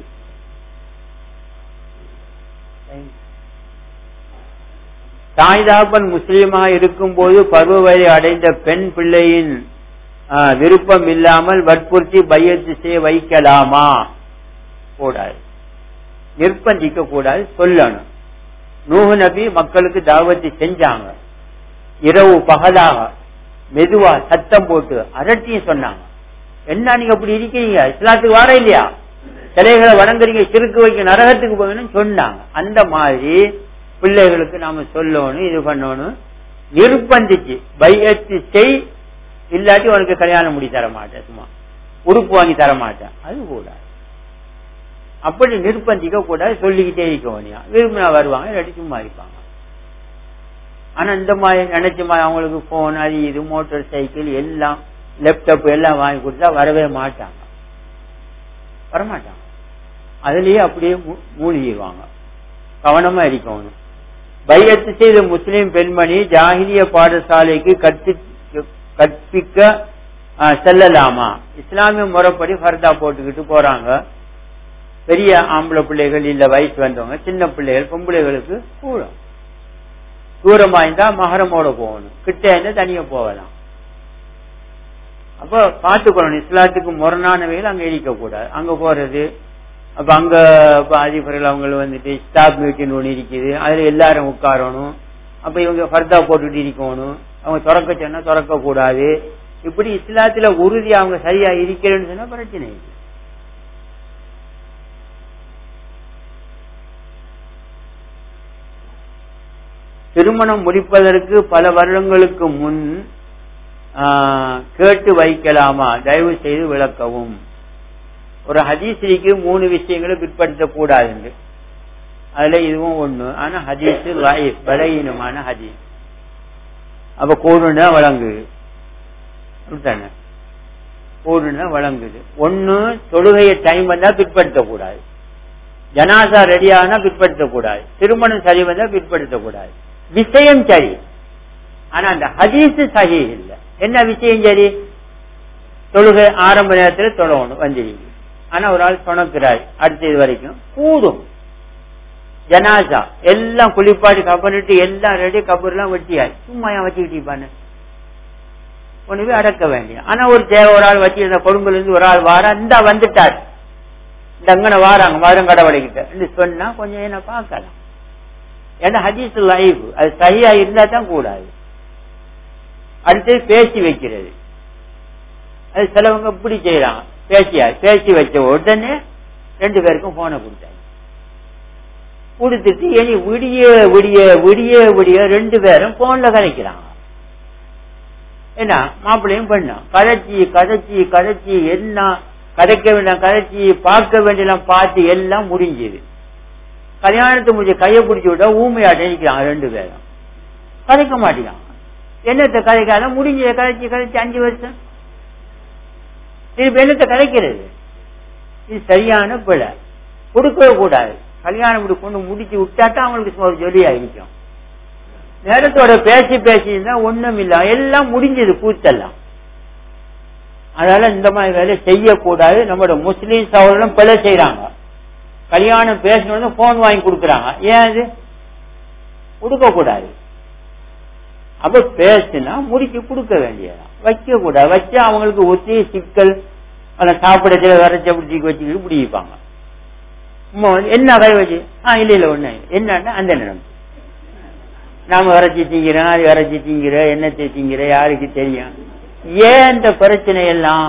தாய் தகப்பன் முஸ்லீமாக இருக்கும்போது பருவ வயதை அடைந்த பெண் பிள்ளையின் ஆ, விருப்பம் இல்லாமல் வற்புறுத்தி பையத்து செய்ய வைக்கலாமா கூடாது நிர்பந்திக்க கூடாது சொல்லணும் நூஹு நபி மக்களுக்கு தாவத்தை செஞ்சாங்க இரவு பகலாக மெதுவா சத்தம் போட்டு அரட்டியும் சொன்னாங்க என்ன நீங்க அப்படி இருக்கீங்க இஸ்லாத்துக்கு வர இல்லையா சிலைகளை வணங்குறீங்க சிறுக்கு வைக்க நரகத்துக்கு போகணும்னு சொன்னாங்க அந்த மாதிரி பிள்ளைகளுக்கு நாம சொல்லணும் இது பண்ணணும் நிர்பந்திச்சு பையத்து செய் இல்லாட்டி உனக்கு கல்யாணம் முடி தர மாட்டேன் சும்மா உடுப்பு வாங்கி தர மாட்டேன் அது கூடாது அப்படி நிர்பந்திக்க கூடாது சொல்லிக்கிட்டே இருக்க வேண்டியா விரும்பினா வருவாங்க இல்லாட்டி சும்மா இருப்பாங்க ஆனா இந்த மாதிரி நினைச்ச மாதிரி அவங்களுக்கு போன் அது இது மோட்டார் சைக்கிள் எல்லாம் லேப்டாப் எல்லாம் வாங்கி கொடுத்தா வரவே மாட்டாங்க வரமாட்டாங்க அதுலயே அப்படியே மூ- மூழ்கிடுவாங்க கவனமா இருக்கணும் பையத்து செய்த முஸ்லிம் பெண்மணி ஜாகிலிய பாடசாலைக்கு கற்று கற்பிக்க ஆ, செல்லலாமா இஸ்லாமிய முறைப்படி ஃபர்தா போட்டுக்கிட்டு போறாங்க பெரிய ஆம்பளை பிள்ளைகள் இல்ல வயசு வந்தவங்க சின்ன பிள்ளைகள் பொம்பளைகளுக்கு கூடும் தூரமா இருந்தா மகரமோட போகணும் கிட்ட இருந்தா தனியா போகலாம் அப்ப பார்த்துக்கணும் இஸ்லாத்துக்கு முரணானவைகள் அங்க இருக்க கூடாது அங்க போறது அப்ப அங்க இப்ப அதிபர்கள் அவங்க வந்துட்டு ஸ்டாப் மீட்டிங் ஒண்ணு இருக்குது அதுல எல்லாரும் உட்காரணும் அப்ப இவங்க ஃபர்தா போட்டுட்டு இருக்கணும் அவங்க திறக்க சொன்னா திறக்க கூடாது இப்படி இஸ்லாத்துல உறுதி அவங்க சரியா இருக்கிறேன்னு சொன்னா பிரச்சனை இல்லை திருமணம் முடிப்பதற்கு பல வருடங்களுக்கு முன் கேட்டு வைக்கலாமா தயவு செய்து விளக்கவும் ஒரு ஹதீஸ்க்கு மூணு விஷயங்களை பிற்படுத்தக்கூடாது என்று அதுல இதுவும் ஒண்ணு ஆனா ஹதீஸ் லைஃப் பலகீனமான ஹதீஸ் அப்ப கூடுனா வழங்குது அப்படித்தானே கூடுனா வழங்குது ஒண்ணு தொழுகைய டைம் வந்தா பிற்படுத்தக்கூடாது ஜனாசா ரெடியானா பிற்படுத்தக்கூடாது திருமணம் சரி வந்தா பிற்படுத்தக்கூடாது விஷயம் சரி ஆனா அந்த ஹதீஸ் சரி இல்லை என்ன விஷயம் சரி தொழுகை ஆரம்ப நேரத்தில் தொழணும் வந்திருக்கு ஆனா ஒரு ஆள் சொணக்கிறாய் அடுத்தது வரைக்கும் கூடும் ஜனாசா எல்லாம் குளிப்பாடி கப்பனிட்டு எல்லாம் ரெடி கபர்லாம் வெட்டியாய் சும்மா ஏன் வச்சுக்கிட்டு இருப்பானு கொண்டு போய் அடக்க வேண்டிய ஆனா ஒரு தேவை ஒரு ஆள் வச்சு இந்த கொழும்புல இருந்து ஒரு ஆள் வாரா இந்த வந்துட்டார் இந்த அங்கன வாராங்க மதுரம் கடவுளைக்கிட்ட சொன்னா கொஞ்சம் என்ன பார்க்கலாம் ஏன்னா ஹதீஸ் லைஃப் அது சரியா இருந்தா தான் கூடாது அடுத்தது பேசி வைக்கிறது அது சிலவங்க இப்படி செய்யறாங்க பேசியா பேசி வச்ச உடனே ரெண்டு பேருக்கும் போனை கொடுத்தாங்க கொடுத்துட்டு இனி விடிய விடிய விடிய விடிய ரெண்டு பேரும் போன்ல கதைக்கிறாங்க என்ன மாப்பிள்ளையும் பெண்ணும் கதைச்சி கதைச்சி கதைச்சி என்ன கதைக்க வேண்டாம் கதைச்சி பார்க்க வேண்டியெல்லாம் பார்த்து எல்லாம் முடிஞ்சது கல்யாணத்தை முடிஞ்ச கையை பிடிச்சி விட்டா ஊமையாட்ட நிற்கிறாங்க ரெண்டு பேரும் கதைக்க மாட்டேங்கிறாங்க என்னத்தை கதைக்காத முடிஞ்ச கதைச்சி கதைச்சி அஞ்சு வருஷம் திருப்பி என்னத்தை கதைக்கிறது இது சரியான பிழை கொடுக்கவே கூடாது கல்யாணம் இப்படி கொண்டு முடிச்சு விட்டாட்டா அவங்களுக்கு ஒரு ஜொலியா இருக்கும் நேரத்தோட பேசி பேசியிருந்தா ஒண்ணும் இல்ல எல்லாம் முடிஞ்சது கூத்தெல்லாம் அதனால இந்த மாதிரி வேலை செய்யக்கூடாது நம்மளோட முஸ்லீம் சகோதரனும் பிழை செய்யறாங்க கல்யாணம் பேசணும் போன் வாங்கி கொடுக்கறாங்க ஏன் அது கொடுக்க கூடாது அப்ப பேசினா முடிச்சு கொடுக்க வேண்டியதான் வைக்க கூடாது வச்சு அவங்களுக்கு ஒத்திய சிக்கல் அந்த சாப்பிடத்துல வரைச்ச பிடிச்சி வச்சுக்கிட்டு பிடிப்பாங்க என்ன கை வச்சு ஆ இல்ல இல்ல ஒண்ணு என்னன்னா அந்த நிலம் நாம வரைச்சி திங்கிறோம் அது வரைச்சி திங்கிற என்னத்தை திங்கிற யாருக்கு தெரியும் ஏன் இந்த பிரச்சனை எல்லாம்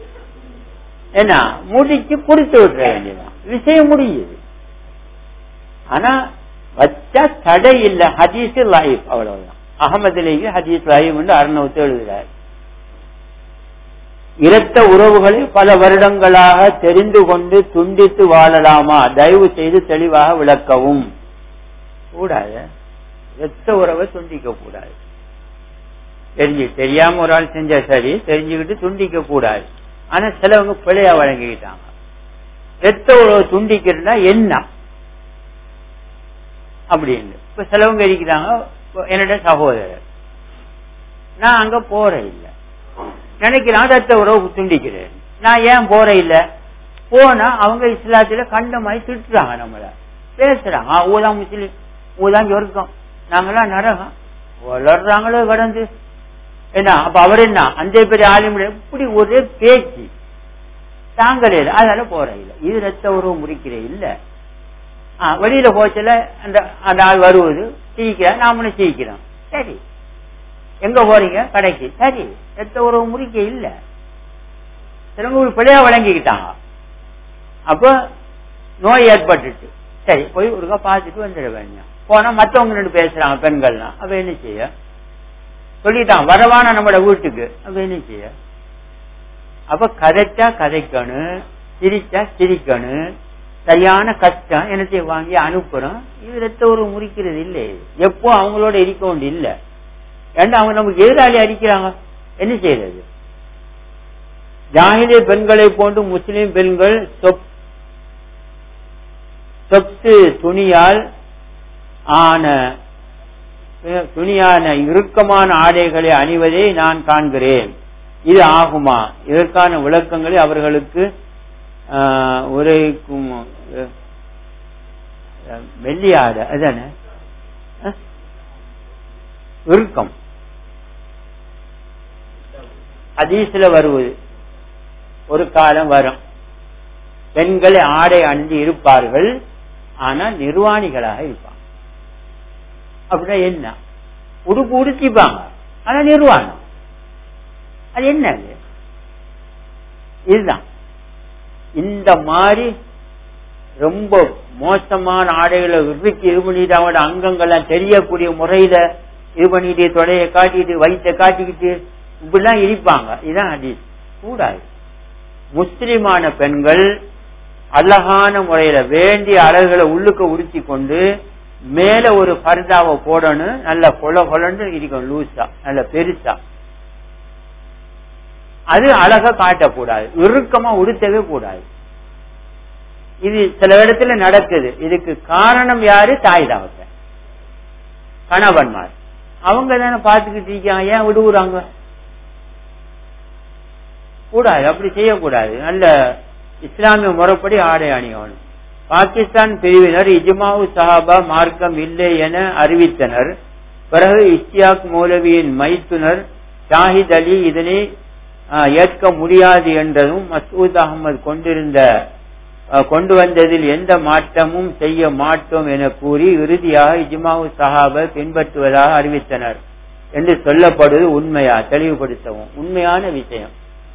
என்ன முடிச்சு கொடுத்து விட்டுற வேண்டியதான் விஷயம் முடியுது ஆனா வச்சா தடை இல்ல ஹதீஸ் லைஃப் அவ்வளவுதான் அகமதுலேயே ஹதீஸ் லைஃப் என்று அறுநூத்தி எழுதுகிறார் இரத்த உறவுகளை பல வருடங்களாக தெரிந்து கொண்டு துண்டித்து வாழலாமா தயவு செய்து தெளிவாக விளக்கவும் கூடாது இரத்த உறவை துண்டிக்க கூடாது தெரிஞ்சு தெரியாம ஒரு ஆள் செஞ்சா சரி தெரிஞ்சுக்கிட்டு துண்டிக்க கூடாது ஆனா சிலவங்க பிழையா வழங்கிக்கிட்டாங்க இரத்த உறவை துண்டிக்கிறதுனா என்ன அப்படின்னு இப்ப சிலவங்க இருக்கிறாங்க என்னோட சகோதரர் நான் அங்க போற இல்ல நினைக்கிறான் ரத்த உறவு துண்டிக்கிறேன் நான் ஏன் போற இல்ல போனா அவங்க இஸ்லாத்துல கண்டமாய் திட்டுறாங்க நம்மள பேசுறாங்க ஊதான் முஸ்லீம் ஊதான் சொர்க்கம் நாங்களாம் நரகம் வளர்றாங்களோ கடந்து என்ன அப்ப அவர் என்ன அந்த பெரிய ஆளும் இப்படி ஒரே பேச்சு தாங்களே அதனால போற இல்ல இது ரத்த உறவு முடிக்கிற இல்ல வெளியில போச்சல அந்த அந்த ஆள் வருவது சிரிக்கிறா நாமளும் சிரிக்கிறோம் சரி எங்க போறீங்க கடைக்கு சரி ரத்த உறவு முடிக்க இல்ல சிலவங்க பிழையா வழங்கிக்கிட்டாங்க அப்ப நோய் ஏற்பட்டுட்டு சரி போய் ஒருக்கா பார்த்துட்டு வந்துட வேண்டாம் போனா மத்தவங்க ரெண்டு பேசுறாங்க பெண்கள்லாம் அப்ப என்ன செய்ய சொல்லிட்டான் வரவான நம்மளோட வீட்டுக்கு அப்ப என்ன செய்ய அப்ப கதைச்சா கதைக்கணும் சிரிச்சா சிரிக்கணும் சரியான கஷ்டம் என்னத்தை வாங்கி அனுப்புறோம் இது ரத்த ஒரு முறிக்கிறது இல்லை எப்போ அவங்களோட இருக்க வேண்டிய இல்ல ஏன்னா அவங்க நமக்கு எதிராளி அடிக்கிறாங்க என்ன செய்யறது ஜாகிலிய பெண்களை போன்று முஸ்லிம் பெண்கள் சொத்து துணியால் ஆன துணியான இறுக்கமான ஆடைகளை அணிவதை நான் காண்கிறேன் இது ஆகுமா இதற்கான விளக்கங்களை அவர்களுக்கு உரைக்கும் வெள்ளியாடு அதானே இறுக்கம் ஹதீஸ்ல வருவது ஒரு காலம் வரும் பெண்கள் ஆடை அணிந்து இருப்பார்கள் ஆனால் நிர்வாணிகளாக இருப்பாங்க அப்படின்னா என்ன உடுப்பு உடுத்திப்பாங்க ஆனா நிர்வாணம் அது என்ன இதுதான் இந்த மாதிரி ரொம்ப மோசமான ஆடைகளை இறுக்கி இது பண்ணிட்டு அவனோட அங்கங்கள்லாம் தெரியக்கூடிய முறையில இது பண்ணிட்டு தொடையை காட்டிட்டு வயிற்றை காட்டிக்கிட்டு இப்படிலாம் இருப்பாங்க இதுதான் ஹதீஸ் கூடாது முஸ்லிமான பெண்கள் அழகான முறையில வேண்டிய அழகுகளை உள்ளுக்க உடுத்தி கொண்டு மேல ஒரு பர்தாவை போடணும் நல்ல கொல கொலன்னு இருக்கும் லூசா நல்ல பெருசா அது அழகா காட்டக்கூடாது இறுக்கமா உடுத்தவே கூடாது இது சில இடத்துல நடக்குது இதுக்கு காரணம் யாரு தாய் தாவத்த கணவன்மார் அவங்க தானே பார்த்துக்கிட்டு இருக்காங்க ஏன் விடுவுறாங்க கூடாது அப்படி செய்யக்கூடாது நல்ல இஸ்லாமிய முறைப்படி ஆடை அணியணும் பாகிஸ்தான் பிரிவினர் இஜ்மாவு சஹாபா மார்க்கம் இல்லை என அறிவித்தனர் பிறகு இஸ்தியாக் மௌலவியின் மைத்துனர் ஷாஹித் அலி இதனை ஏற்க முடியாது என்றதும் மசூத் அகமது கொண்டிருந்த கொண்டு வந்ததில் எந்த மாற்றமும் செய்ய மாட்டோம் என கூறி இறுதியாக இஜ்மாவு சஹாபை பின்பற்றுவதாக அறிவித்தனர் என்று சொல்லப்படுவது உண்மையா தெளிவுபடுத்தவும் உண்மையான விஷயம்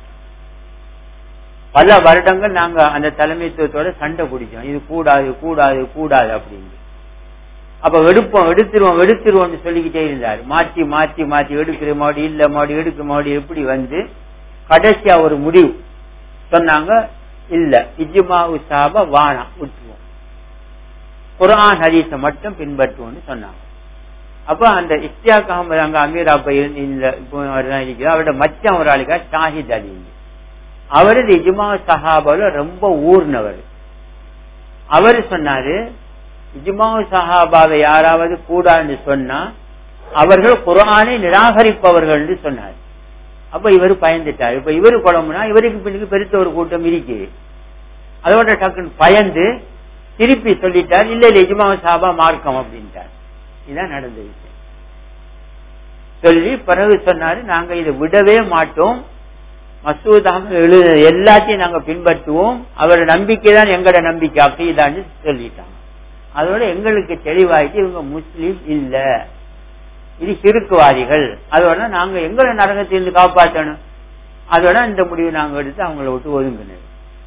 பல வருடங்கள் நாங்க அந்த தலைமைத்துவத்தோட சண்டை பிடிச்சோம் இது கூடாது கூடாது கூடாது அப்படின்னு அப்ப எடுப்போம் எடுத்துருவோம் எடுத்துருவோம்னு சொல்லிக்கிட்டே இருந்தார் மாற்றி மாற்றி மாற்றி எடுக்கிற மாடி இல்ல மாடி எடுக்க மாடி எப்படி வந்து கடைசியா ஒரு முடிவு சொன்னாங்க இல்ல இஜ்மாவு சாப வானா விட்டுருவோம் குரான் ஹதீஸை மட்டும் பின்பற்றுவோம்னு சொன்னாங்க அப்ப அந்த இஸ்தியாக் அகமது அங்க அமீர் அப்ப அவரோட மச்சம் ஒரு ஆளுக்கா ஷாஹித் அலி அவரது இஜ்மா சஹாபால ரொம்ப ஊர்னவர் அவர் சொன்னாரு இஜ்மா சஹாபாவை யாராவது கூடான்னு சொன்னா அவர்கள் குரானை நிராகரிப்பவர்கள் சொன்னார் அப்ப இவர் பயந்துட்டார் இப்ப இவரு குழம்புனா இவருக்கு பின்னுக்கு பெருத்த ஒரு கூட்டம் இருக்கு அதோட டக்குன்னு பயந்து திருப்பி சொல்லிட்டார் இல்ல இல்ல இஜ்மா சாபா மார்க்கம் அப்படின்ட்டார் இதுதான் நடந்த விஷயம் சொல்லி பிறகு சொன்னாரு நாங்க இதை விடவே மாட்டோம் மசூதாக எழு எல்லாத்தையும் நாங்க பின்பற்றுவோம் அவரோட நம்பிக்கை தான் எங்களோட நம்பிக்கை அப்படிதான்னு சொல்லிட்டாங்க அதோட எங்களுக்கு தெளிவாயிட்டு இவங்க முஸ்லீம் இல்ல இது சிறுக்குவாதிகள் அதோட நாங்க எங்களை நரகத்திலிருந்து காப்பாற்றணும் அதோட இந்த முடிவு நாங்க எடுத்து அவங்கள விட்டு ஒதுங்கினது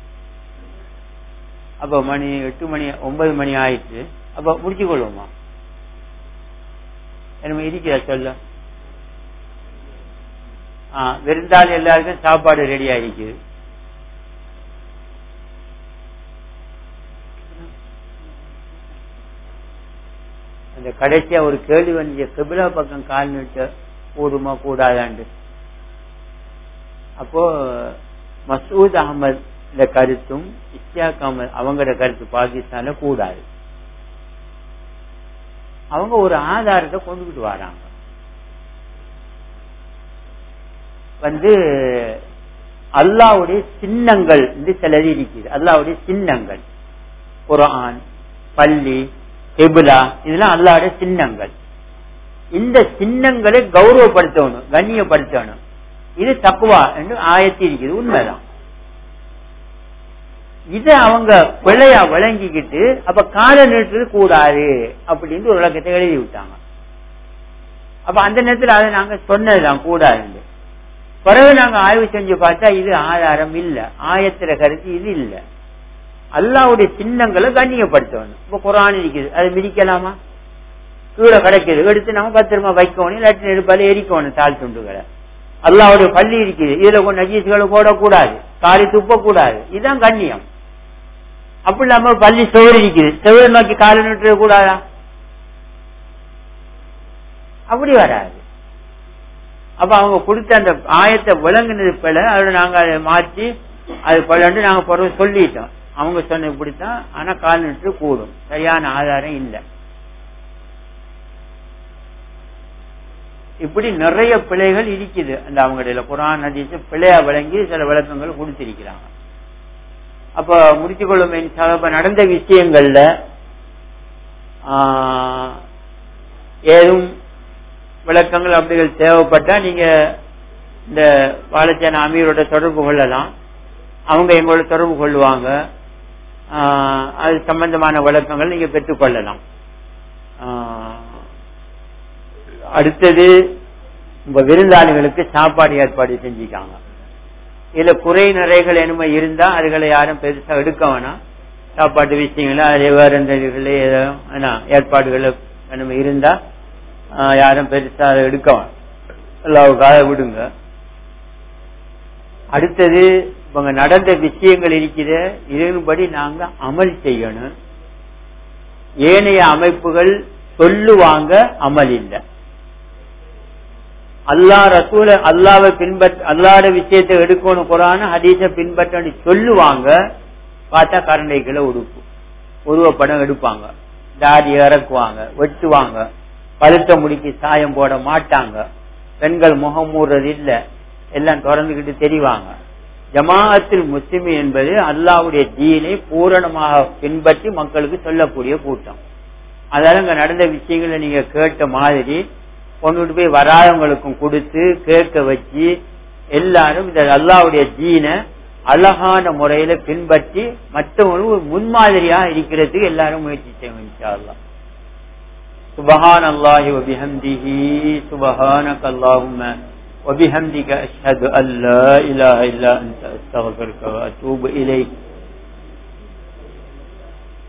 அப்ப மணி எட்டு மணி ஒன்பது மணி ஆயிடுச்சு அப்ப முடிச்சு கொள்வோமா என்ன இருக்கிற சொல்ல விருந்தாள் எல்லாருக்கும் சாப்பாடு ரெடி ஆயிருக்கு அந்த கடைசியா ஒரு கேள்வி வந்து கிபிலா பக்கம் கால் நீட்ட கூடுமா கூடாதாண்டு அப்போ மசூத் அகமது இந்த கருத்தும் இஸ்தியாக் அகமது அவங்களோட கருத்து பாகிஸ்தான்ல கூடாது அவங்க ஒரு ஆதாரத்தை கொண்டுகிட்டு வராங்க வந்து அல்லாவுடைய சின்னங்கள் என்று சிலது இருக்குது அல்லாவுடைய சின்னங்கள் குரான் பள்ளி எபுலா இதெல்லாம் அல்லாவுடைய சின்னங்கள் இந்த சின்னங்களை கௌரவப்படுத்தணும் கண்ணியப்படுத்தணும் இது தக்குவா என்று ஆயத்தி இருக்குது உண்மைதான் இத அவங்க பிள்ளையா விளங்கிக்கிட்டு அப்ப கால நிறுத்தது கூடாது அப்படின்னு ஒரு விளக்கத்தை எழுதி விட்டாங்க அப்ப அந்த நேரத்தில் அதை நாங்க சொன்னதுதான் கூடாது பிறகு நாங்க ஆய்வு செஞ்சு பார்த்தா இது ஆதாரம் இல்ல ஆயத்திர கருத்து இது இல்ல அல்லாவுடைய சின்னங்களை கண்ணியப்படுத்தணும் இப்ப குரான் இருக்குது அது மிதிக்கலாமா கீழே கிடைக்குது எடுத்து நம்ம பத்திரமா வைக்கணும் இல்லாட்டி நெருப்பால எரிக்கணும் தாழ் துண்டுகளை அல்லாவுடைய பள்ளி இருக்குது இதுல கொஞ்சம் நஜீசுகளை போடக்கூடாது காரி துப்ப கூடாது இதுதான் கண்ணியம் அப்படி இல்லாம பள்ளி செவரு இருக்குது செவரு நோக்கி காலை நிட்டு கூடாதா அப்படி வராது அப்ப அவங்க கொடுத்த அந்த ஆயத்தை விளங்குனது பிழை அதோட நாங்க அதை மாற்றி அது பலன்னு நாங்க பிறகு சொல்லிட்டோம் அவங்க சொன்ன இப்படித்தான் ஆனா கால் நிட்டு கூடும் சரியான ஆதாரம் இல்லை இப்படி நிறைய பிழைகள் இருக்குது அந்த அவங்களுடைய குரான் ஹதீஸ் பிழையா விளங்கி சில விளக்கங்கள் கொடுத்திருக்கிறாங்க அப்ப முடிச்சு கொள்ளும் இப்ப நடந்த விஷயங்கள்ல ஆஹ், ஏதும் விளக்கங்கள் அப்படிகள் தேவைப்பட்டா நீங்க இந்த வாழைச்சான அமீரோட தொடர்பு கொள்ளலாம் அவங்க எங்களோட தொடர்பு கொள்வாங்க ஆஹ், அது சம்பந்தமான விளக்கங்கள் நீங்க பெற்றுக்கொள்ளலாம் ஆஹ், அடுத்தது உங்க விருந்தாளிகளுக்கு சாப்பாடு ஏற்பாடு செஞ்சுக்காங்க இதுல குறை நிறைகள் என்னமோ இருந்தா அதுகளை யாரும் பெருசா எடுக்க வேணாம் சாப்பாட்டு விஷயங்கள அது வேற எந்த இதுகளே ஏதோ என்ன ஏற்பாடுகள் என்னமோ இருந்தா ஆஹ், யாரும் பெருசா அதை எடுக்க வேணாம் எல்லாவுக்காக விடுங்க அடுத்தது இவங்க நடந்த விஷயங்கள் இருக்குது இதன்படி நாங்க அமல் செய்யணும் ஏனைய அமைப்புகள் சொல்லுவாங்க அமல் இல்லை அல்லா ரசூல அல்லாவை பின்பற்ற அல்லாட விஷயத்தை எடுக்கணும் குரான ஹதீஸ பின்பற்ற சொல்லுவாங்க பார்த்தா கரண்டைகளை உடுப்பு உருவப்படம் எடுப்பாங்க தாடி இறக்குவாங்க வெட்டுவாங்க பழுத்த முடிக்கு சாயம் போட மாட்டாங்க பெண்கள் முகம் மூடுறது இல்ல எல்லாம் திறந்துகிட்டு தெரிவாங்க ஜமாஅத்தில் முஸ்லிம் என்பது அல்லாவுடைய தீனை பூரணமாக பின்பற்றி மக்களுக்கு சொல்லக்கூடிய கூட்டம் அதால இங்க நடந்த விஷயங்களை நீங்க கேட்ட மாதிரி கொண்டுட்டு போய் வராதவங்களுக்கும் கொடுத்து கேட்க வச்சு எல்லாரும் இந்த அல்லாவுடைய தீனை அழகான முறையில பின்பற்றி மற்றவங்களும் ஒரு முன்மாதிரியா இருக்கிறதுக்கு எல்லாரும் முயற்சி செய்வோம் இன்ஷா அல்லாஹ் سبحان الله وبحمده سبحانك اللهم وبحمدك أشهد أن لا إله إلا أنت أستغفرك وأتوب إليك